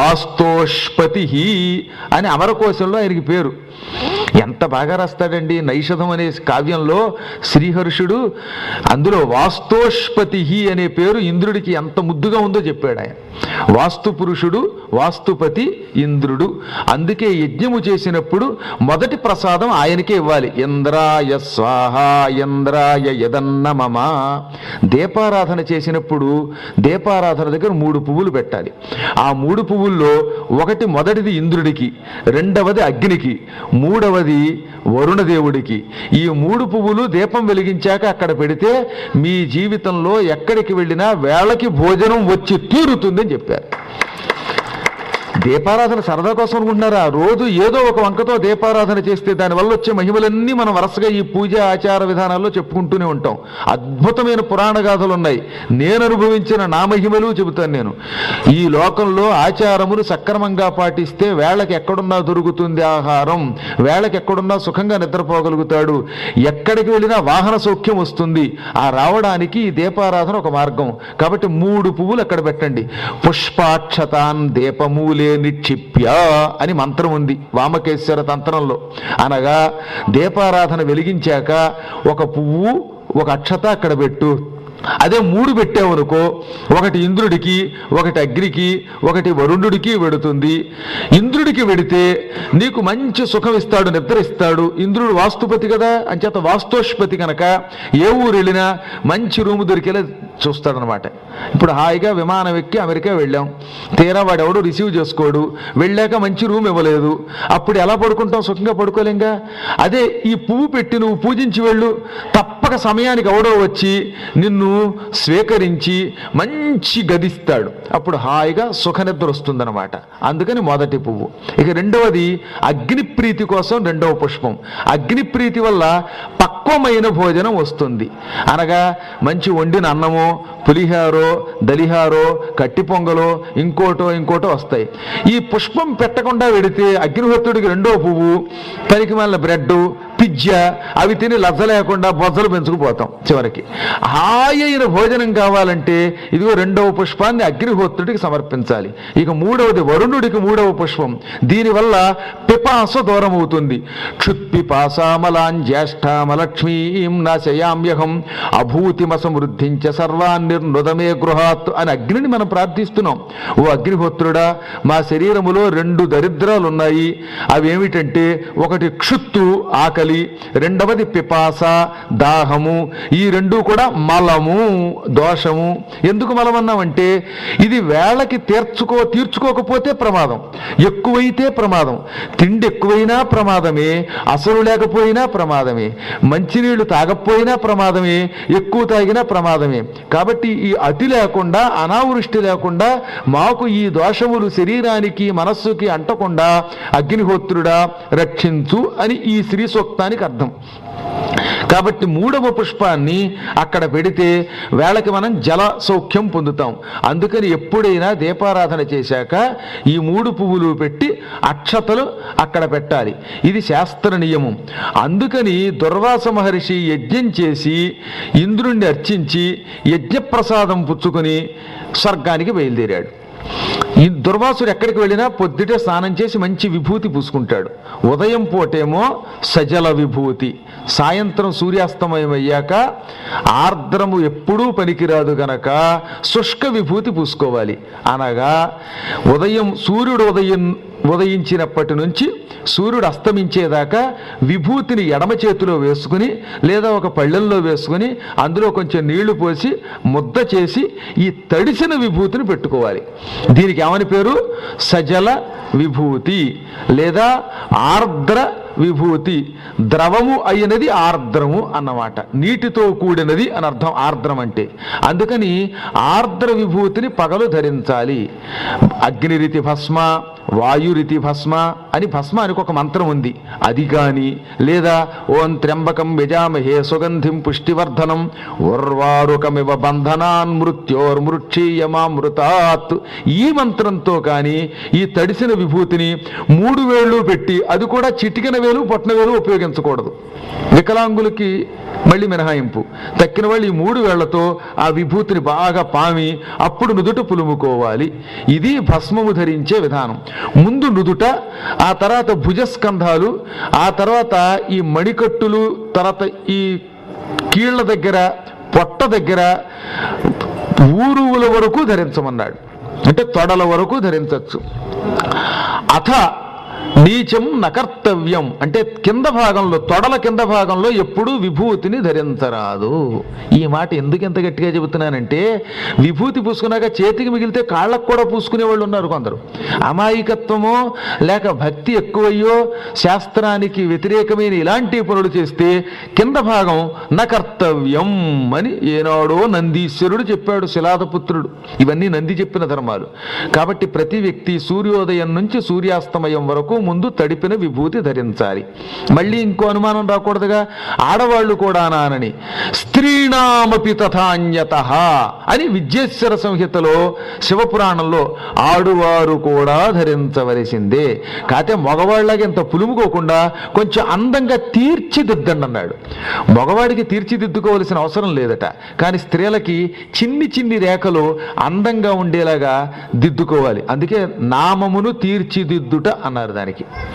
వాస్తోష్పతి అని అమరకోశంలో ఆయనకి పేరు ఎంత బాగా రాస్తాడండి నైషధం అనే కావ్యంలో శ్రీహర్షుడు అందులో వాస్తోష్పతి అనే పేరు ఇంద్రుడికి ఎంత ముద్దుగా ఉందో చెప్పాడు ఆయన వాస్తు పురుషుడు వాస్తుపతి ఇంద్రుడు అందుకే యజ్ఞము చేసినప్పుడు మొదటి ప్రసాదం ఆయనకే ఇవ్వాలి ఇంద్రాయ స్వాహ ఇంద్రాయ యదన్న మమ దీపారాధన చేసినప్పుడు దీపారాధన దగ్గర మూడు పువ్వులు పెట్టాలి ఆ మూడు పువ్వుల్లో ఒకటి మొదటిది ఇంద్రుడికి రెండవది అగ్నికి మూడవది వరుణదేవుడికి ఈ మూడు పువ్వులు దీపం వెలిగించాక అక్కడ పెడితే మీ జీవితంలో ఎక్కడికి వెళ్ళినా వేళకి భోజనం వచ్చి తీరుతుందని చెప్పారు దీపారాధన సరదా కోసం అనుకుంటున్నారా రోజు ఏదో ఒక వంకతో దీపారాధన చేస్తే దానివల్ల వచ్చే మహిమలన్నీ మనం వరుసగా ఈ పూజ ఆచార విధానాల్లో చెప్పుకుంటూనే ఉంటాం అద్భుతమైన పురాణ గాథలు ఉన్నాయి నేను అనుభవించిన నా మహిమలు చెబుతాను నేను ఈ లోకంలో ఆచారములు సక్రమంగా పాటిస్తే వేళకి ఎక్కడున్నా దొరుకుతుంది ఆహారం వేళకి ఎక్కడున్నా సుఖంగా నిద్రపోగలుగుతాడు ఎక్కడికి వెళ్ళినా వాహన సౌఖ్యం వస్తుంది ఆ రావడానికి ఈ దీపారాధన ఒక మార్గం కాబట్టి మూడు పువ్వులు అక్కడ పెట్టండి పుష్పాక్షతాన్ దీపమూలే నిక్షిప్య అని మంత్రం ఉంది వామకేశ్వర తంత్రంలో అనగా దీపారాధన వెలిగించాక ఒక పువ్వు ఒక అక్షత అక్కడ పెట్టు అదే మూడు పెట్టావనుకో ఒకటి ఇంద్రుడికి ఒకటి అగ్నికి ఒకటి వరుణుడికి వెడుతుంది ఇంద్రుడికి వెడితే నీకు మంచి సుఖం ఇస్తాడు నిద్ర ఇస్తాడు ఇంద్రుడు వాస్తుపతి కదా అంచేత వాస్తోష్పతి కనుక ఏ ఊరు వెళ్ళినా మంచి రూము దొరికేలా చూస్తాడనమాట ఇప్పుడు హాయిగా విమానం ఎక్కి అమెరికా వెళ్ళాం తీరా వాడు ఎవడు రిసీవ్ చేసుకోడు వెళ్ళాక మంచి రూమ్ ఇవ్వలేదు అప్పుడు ఎలా పడుకుంటాం సుఖంగా పడుకోలేంగా అదే ఈ పువ్వు పెట్టి నువ్వు పూజించి వెళ్ళు తప్పక సమయానికి ఎవడో వచ్చి నిన్ను స్వీకరించి మంచి గదిస్తాడు అప్పుడు హాయిగా సుఖనిద్ర వస్తుందన్నమాట అందుకని మొదటి పువ్వు ఇక రెండవది అగ్నిప్రీతి కోసం రెండవ పుష్పం అగ్నిప్రీతి వల్ల పక్వమైన భోజనం వస్తుంది అనగా మంచి వండిన అన్నమో పులిహారో దలిహారో కట్టి పొంగలో ఇంకోటో ఇంకోటో వస్తాయి ఈ పుష్పం పెట్టకుండా వెడితే అగ్నిహోత్రుడికి రెండో పువ్వు పనికి మళ్ళీ బ్రెడ్ పిజ్జా అవి తిని లజ్జ లేకుండా బొజ్జలు పెంచుకుపోతాం చివరికి హాయి అయిన భోజనం కావాలంటే ఇదిగో రెండవ పుష్పాన్ని అగ్నిహోత్రుడికి సమర్పించాలి ఇక మూడవది వరుణుడికి మూడవ పుష్పం దీనివల్ల పిపాస దూరం అవుతుంది క్షుత్పిపాసామలాన్ జ్యేష్ఠామలక్ష్మీం నాశయామ్యహం అభూతిమసమృద్ధించ సర్వాన్నిర్నుదమే గృహాత్ అని అగ్నిని మనం ప్రార్థిస్తున్నాం ఓ అగ్నిహోత్రుడా మా శరీరములో రెండు దరిద్రాలు ఉన్నాయి అవి ఏమిటంటే ఒకటి క్షుత్తు ఆకలి రెండవది పిపాస దాహము ఈ రెండు కూడా మలము దోషము ఎందుకు మలం అన్నామంటే ఇది వేళకి తీర్చుకో తీర్చుకోకపోతే ప్రమాదం ఎక్కువైతే ప్రమాదం తిండి ఎక్కువైనా ప్రమాదమే అసలు లేకపోయినా ప్రమాదమే మంచినీళ్లు తాగకపోయినా ప్రమాదమే ఎక్కువ తాగినా ప్రమాదమే కాబట్టి ఈ అతి లేకుండా అనావృష్టి లేకుండా మాకు ఈ దోషములు శరీరానికి మనస్సుకి అంటకుండా అగ్నిహోత్రుడా రక్షించు అని ఈ శ్రీ సూక్తానికి అర్థం కాబట్టి మూడవ పుష్పాన్ని అక్కడ పెడితే వేళకి మనం జల సౌఖ్యం పొందుతాం అందుకని ఎప్పుడైనా దీపారాధన చేశాక ఈ మూడు పువ్వులు పెట్టి అక్షతలు అక్కడ పెట్టాలి ఇది శాస్త్ర నియమం అందుకని దుర్వాస మహర్షి యజ్ఞం చేసి ఇంద్రుణ్ణి అర్చించి యజ్ఞప్రసాదం పుచ్చుకొని స్వర్గానికి బయలుదేరాడు ఈ దుర్వాసుడు ఎక్కడికి వెళ్ళినా పొద్దుటే స్నానం చేసి మంచి విభూతి పూసుకుంటాడు ఉదయం పూటేమో సజల విభూతి సాయంత్రం సూర్యాస్తమయం అయ్యాక ఆర్ద్రము ఎప్పుడూ పనికిరాదు గనక శుష్క విభూతి పూసుకోవాలి అనగా ఉదయం సూర్యుడు ఉదయం ఉదయించినప్పటి నుంచి సూర్యుడు అస్తమించేదాకా విభూతిని ఎడమ చేతిలో వేసుకుని లేదా ఒక పళ్ళెంలో వేసుకుని అందులో కొంచెం నీళ్లు పోసి ముద్ద చేసి ఈ తడిసిన విభూతిని పెట్టుకోవాలి దీనికి ఏమని పేరు సజల విభూతి లేదా ఆర్ద్ర విభూతి ద్రవము అయినది ఆర్ద్రము అన్నమాట నీటితో కూడినది అని అర్థం ఆర్ద్రం అంటే అందుకని ఆర్ద్ర విభూతిని పగలు ధరించాలి అగ్నిరితి భస్మ వాయురితి భస్మ అని భస్మ అని ఒక మంత్రం ఉంది అది కానీ లేదా ఓం త్ర్యంబకం యజామహే సుగంధిం పుష్టివర్ధనం ఉర్వారుకమివ బంధనాన్ మృత్యోర్మృక్షీయమామృతాత్ ఈ మంత్రంతో కానీ ఈ తడిసిన విభూతిని మూడు వేళ్ళు పెట్టి అది కూడా చిటికిన వేలు పొట్టిన వేలు ఉపయోగించకూడదు వికలాంగులకి మళ్ళీ మినహాయింపు తక్కిన వాళ్ళు ఈ మూడు వేళ్లతో ఆ విభూతిని బాగా పామి అప్పుడు నుదుట పులుముకోవాలి ఇది భస్మము ధరించే విధానం ముందు నుదుట ఆ తర్వాత భుజస్కంధాలు ఆ తర్వాత ఈ మణికట్టులు తర్వాత ఈ కీళ్ల దగ్గర పొట్ట దగ్గర ఊరువుల వరకు ధరించమన్నాడు అంటే తొడల వరకు ధరించవచ్చు అథ నీచం నకర్తవ్యం అంటే కింద భాగంలో తొడల కింద భాగంలో ఎప్పుడూ విభూతిని ధరించరాదు ఈ మాట ఎందుకు ఎంత గట్టిగా చెబుతున్నానంటే విభూతి పూసుకున్నాక చేతికి మిగిలితే కాళ్ళకు కూడా పూసుకునే వాళ్ళు ఉన్నారు కొందరు అమాయకత్వమో లేక భక్తి ఎక్కువయ్యో శాస్త్రానికి వ్యతిరేకమైన ఇలాంటి పనులు చేస్తే కింద భాగం నకర్తవ్యం అని ఏనాడో నందీశ్వరుడు చెప్పాడు శిలాదపుత్రుడు ఇవన్నీ నంది చెప్పిన ధర్మాలు కాబట్టి ప్రతి వ్యక్తి సూర్యోదయం నుంచి సూర్యాస్తమయం వరకు ముందు తడిపిన విభూతి ధరించాలి మళ్ళీ ఇంకో అనుమానం రాకూడదుగా ఆడవాళ్ళు కూడా నానని స్త్రీణామపి తథాన్యత అని విద్యేశ్వర సంహితలో శివపురాణంలో ఆడువారు కూడా ధరించవలసిందే కాకపోతే మగవాళ్ళకి ఇంత పులుముకోకుండా కొంచెం అందంగా తీర్చిదిద్దండి అన్నాడు మగవాడికి తీర్చిదిద్దుకోవలసిన అవసరం లేదట కానీ స్త్రీలకి చిన్ని చిన్ని రేఖలు అందంగా ఉండేలాగా దిద్దుకోవాలి అందుకే నామమును తీర్చిదిద్దుట అన్నారు దానికి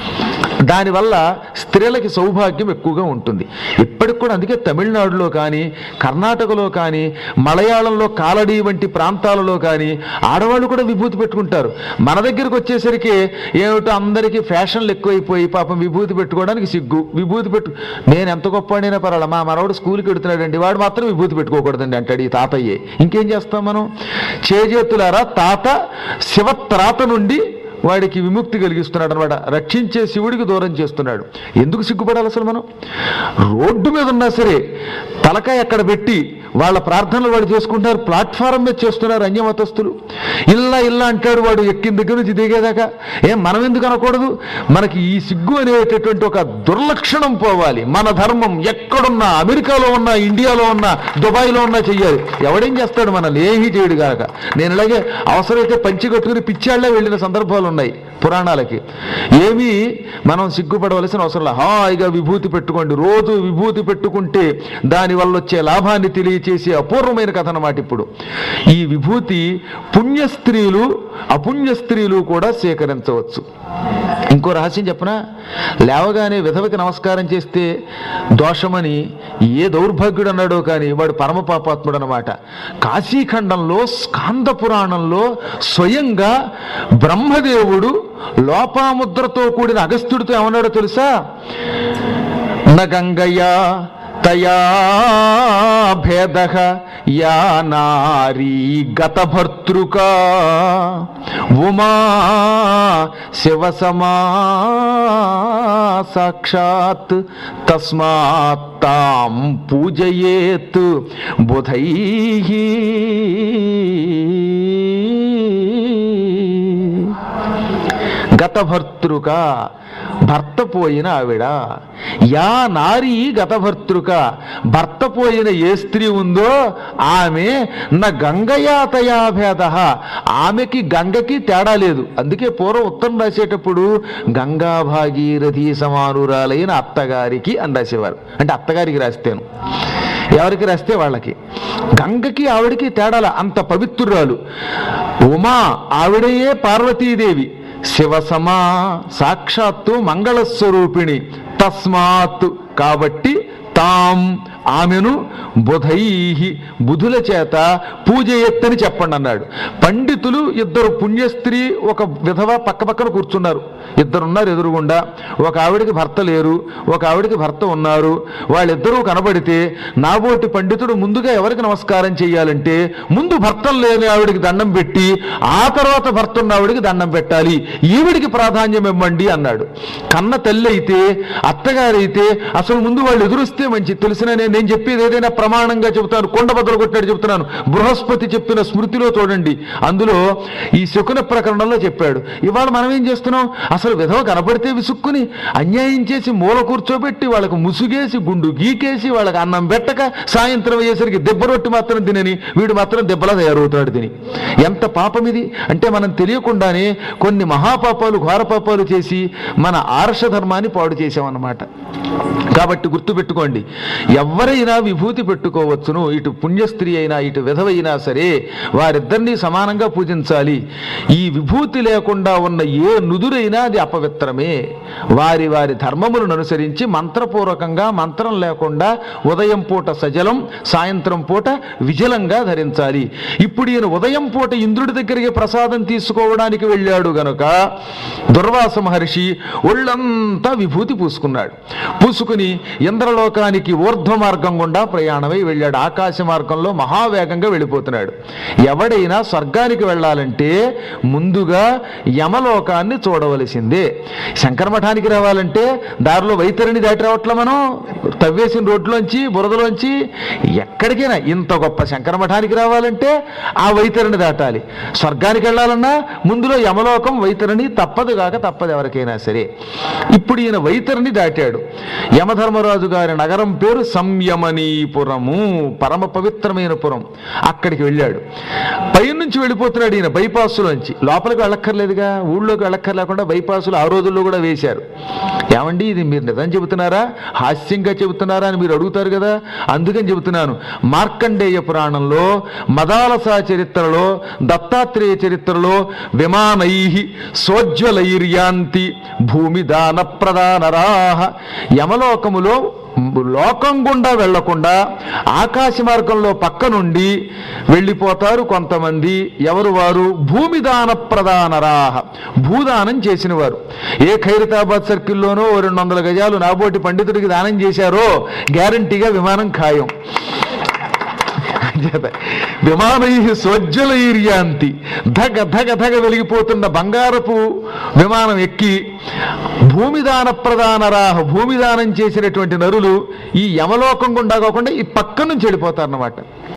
దానివల్ల స్త్రీలకి సౌభాగ్యం ఎక్కువగా ఉంటుంది ఇప్పటికి కూడా అందుకే తమిళనాడులో కానీ కర్ణాటకలో కానీ మలయాళంలో కాలడి వంటి ప్రాంతాలలో కానీ ఆడవాళ్ళు కూడా విభూతి పెట్టుకుంటారు మన దగ్గరికి వచ్చేసరికి ఏమిటో అందరికీ ఫ్యాషన్లు ఎక్కువైపోయి పాపం విభూతి పెట్టుకోవడానికి సిగ్గు విభూతి పెట్టు నేను ఎంత గొప్పవాడైనా పర్వాలేదు మా మనవాడు స్కూల్కి వెడుతున్నాడండి వాడు మాత్రం విభూతి పెట్టుకోకూడదండి అంటాడు ఈ తాతయ్యే ఇంకేం చేస్తాం మనం చేజేతులారా తాత శివత్రాత నుండి వాడికి విముక్తి కలిగిస్తున్నాడు అనమాట రక్షించే శివుడికి దూరం చేస్తున్నాడు ఎందుకు సిగ్గుపడాలి అసలు మనం రోడ్డు మీద ఉన్నా సరే తలకాయ అక్కడ పెట్టి వాళ్ళ ప్రార్థనలు వాళ్ళు చేసుకుంటున్నారు ప్లాట్ఫారం మీద చేస్తున్నారు అన్యమతస్తులు ఇల్లా ఇల్లా అంటాడు వాడు ఎక్కిన దగ్గర నుంచి దిగేదాకా ఏం మనం ఎందుకు అనకూడదు మనకి ఈ సిగ్గు అనేటటువంటి ఒక దుర్లక్షణం పోవాలి మన ధర్మం ఎక్కడున్నా అమెరికాలో ఉన్నా ఇండియాలో ఉన్నా దుబాయ్లో ఉన్నా చెయ్యాలి ఎవడేం చేస్తాడు మనల్ని ఏమీ చేయడు కాక నేను ఇలాగే అవసరమైతే పంచి కట్టుకుని పిచ్చాళ్లే వెళ్ళిన సందర్భాలు ఉన్నాయి పురాణాలకి ఏమీ మనం సిగ్గుపడవలసిన అవసరం లేదు హాయిగా విభూతి పెట్టుకోండి రోజు విభూతి పెట్టుకుంటే దానివల్ల వచ్చే లాభాన్ని తెలియచేసే అపూర్వమైన కథ అన్నమాట ఇప్పుడు ఈ విభూతి పుణ్య స్త్రీలు అపుణ్య స్త్రీలు కూడా సేకరించవచ్చు ఇంకో రహస్యం చెప్పనా లేవగానే విధవకి నమస్కారం చేస్తే దోషమని ఏ దౌర్భాగ్యుడు అన్నాడో కానీ వాడు పరమ పాపాత్ముడు అనమాట కాశీఖండంలో స్కాంద పురాణంలో స్వయంగా బ్రహ్మదేవుడు లోపాముద్రతో కూడిన అగస్త్యుడితో ఏమన్నాడో తెలుసా నగంగయా తయా భేద యా నారీ గతభర్తృకా ఉమా శివసమా సాక్షాత్ తస్మాత్ తాం పూజయేత్ బుధై గతభర్తృక భర్త పోయిన ఆవిడ యా నారీ గతభర్తృక భర్త పోయిన ఏ స్త్రీ ఉందో ఆమె నా గంగయాతయా భేద ఆమెకి గంగకి తేడా లేదు అందుకే పూర్వం ఉత్తరం రాసేటప్పుడు గంగా భాగీరథి సమానురాలైన అత్తగారికి అని రాసేవారు అంటే అత్తగారికి రాస్తేను ఎవరికి రాస్తే వాళ్ళకి గంగకి ఆవిడకి తేడాల అంత పవిత్రురాలు ఉమా ఆవిడయే పార్వతీదేవి శివసమా సాక్షాత్తు మంగళస్వరూపిణి తస్మాత్ కాబట్టి తాం ఆమెను బుధై బుధుల చేత పూజ ఎత్తని చెప్పండి అన్నాడు పండితులు ఇద్దరు పుణ్యస్త్రీ ఒక విధవ పక్క పక్కన కూర్చున్నారు ఇద్దరున్నారు ఎదురుగుండా ఒక ఆవిడికి భర్త లేరు ఒక ఆవిడికి భర్త ఉన్నారు వాళ్ళిద్దరూ కనబడితే నాబోటి పండితుడు ముందుగా ఎవరికి నమస్కారం చేయాలంటే ముందు భర్తలు లేని ఆవిడికి దండం పెట్టి ఆ తర్వాత భర్త ఉన్న ఆవిడికి దండం పెట్టాలి ఈవిడికి ప్రాధాన్యం ఇవ్వండి అన్నాడు కన్న తల్లి అయితే అత్తగారైతే అసలు ముందు వాళ్ళు ఎదురుస్తే మంచి తెలిసిన నేను నేను చెప్పేది ఏదైనా ప్రమాణంగా చెబుతాను కొండ బద్దలు కొట్టాడు చెబుతున్నాను బృహస్పతి చెప్పిన స్మృతిలో చూడండి అందులో ఈ శకున ప్రకరణంలో చెప్పాడు ఇవాళ మనం ఏం చేస్తున్నాం అసలు విధవ కనపడితే విసుక్కుని అన్యాయం చేసి మూల కూర్చోబెట్టి వాళ్ళకు ముసుగేసి గుండు గీకేసి వాళ్ళకి అన్నం పెట్టక సాయంత్రం అయ్యేసరికి దెబ్బ రొట్టి మాత్రం తినని వీడు మాత్రం దెబ్బలా తయారవుతాడు తిని ఎంత పాపం ఇది అంటే మనం తెలియకుండానే కొన్ని మహాపాపాలు ఘోరపాపాలు చేసి మన ఆర్ష ధర్మాన్ని పాడు చేసామన్నమాట కాబట్టి గుర్తుపెట్టుకోండి ఎవ్వరి ఎవరైనా విభూతి పెట్టుకోవచ్చును ఇటు పుణ్యస్త్రీ అయినా ఇటు విధవైనా సరే వారిద్దరినీ సమానంగా పూజించాలి ఈ విభూతి లేకుండా ఉన్న ఏ నుదురైనా అది అపవిత్రమే వారి వారి ధర్మములను అనుసరించి మంత్రపూర్వకంగా మంత్రం లేకుండా ఉదయం పూట సజలం సాయంత్రం పూట విజలంగా ధరించాలి ఇప్పుడు ఈయన ఉదయం పూట ఇంద్రుడి దగ్గరికి ప్రసాదం తీసుకోవడానికి వెళ్ళాడు గనుక దుర్వాస మహర్షి ఒళ్ళంతా విభూతి పూసుకున్నాడు పూసుకుని ఇంద్రలోకానికి ఊర్ధ్వ మార్గం గుండా ప్రయాణమై వెళ్ళాడు ఆకాశ మార్గంలో మహావేగంగా వెళ్ళిపోతున్నాడు ఎవడైనా స్వర్గానికి వెళ్ళాలంటే ముందుగా యమలోకాన్ని చూడవలసిందే శంకర మఠానికి రావాలంటే దారిలో వైతరిని దాటి రావట్లే మనం తవ్వేసిన రోడ్లోంచి బురదలోంచి ఎక్కడికైనా ఇంత గొప్ప శంకర మఠానికి రావాలంటే ఆ వైతరిని దాటాలి స్వర్గానికి వెళ్ళాలన్నా ముందులో యమలోకం వైతరిని తప్పదు కాక తప్పదు ఎవరికైనా సరే ఇప్పుడు ఈయన వైతరిని దాటాడు యమధర్మరాజు గారి నగరం పేరు సంయమనీపురము పరమ పవిత్రమైన పురం అక్కడికి వెళ్ళాడు పైనుంచి వెళ్ళిపోతున్నాడు ఈయన బైపాసులోంచి లోపలికి వెళ్ళక్కర్లేదుగా ఊళ్ళోకి వెళ్ళక్కర్లేకుండా బైపాసులు ఆ రోజుల్లో కూడా వేశారు ఏమండి ఇది మీరు నిజం చెబుతున్నారా హాస్యంగా చెబుతున్నారా అని మీరు అడుగుతారు కదా అందుకని చెబుతున్నాను మార్కండేయ పురాణంలో మదాలస చరిత్రలో దత్తాత్రేయ చరిత్రలో విమానై సోజ్వలైర్యాంతి భూమి దాన ప్రధానరాహ యమలోకములో లోకం గుండా వెళ్లకుండా ఆకాశ మార్గంలో పక్క నుండి వెళ్ళిపోతారు కొంతమంది ఎవరు వారు భూమి దాన ప్రధానరాహ భూదానం చేసిన వారు ఏ ఖైరతాబాద్ సర్కిల్లోనో ఓ రెండు వందల గజాలు నాబోటి పండితుడికి దానం చేశారో గ్యారంటీగా విమానం ఖాయం చేత విమానై స్వజ్జలైర్యాంతి ధగ ధగ ధగ వెలిగిపోతున్న బంగారపు విమానం ఎక్కి భూమిదాన ప్రధానరాహ భూమిదానం చేసినటువంటి నరులు ఈ యమలోకం గుండా కాకుండా ఈ పక్క నుంచి వెళ్ళిపోతారన్నమాట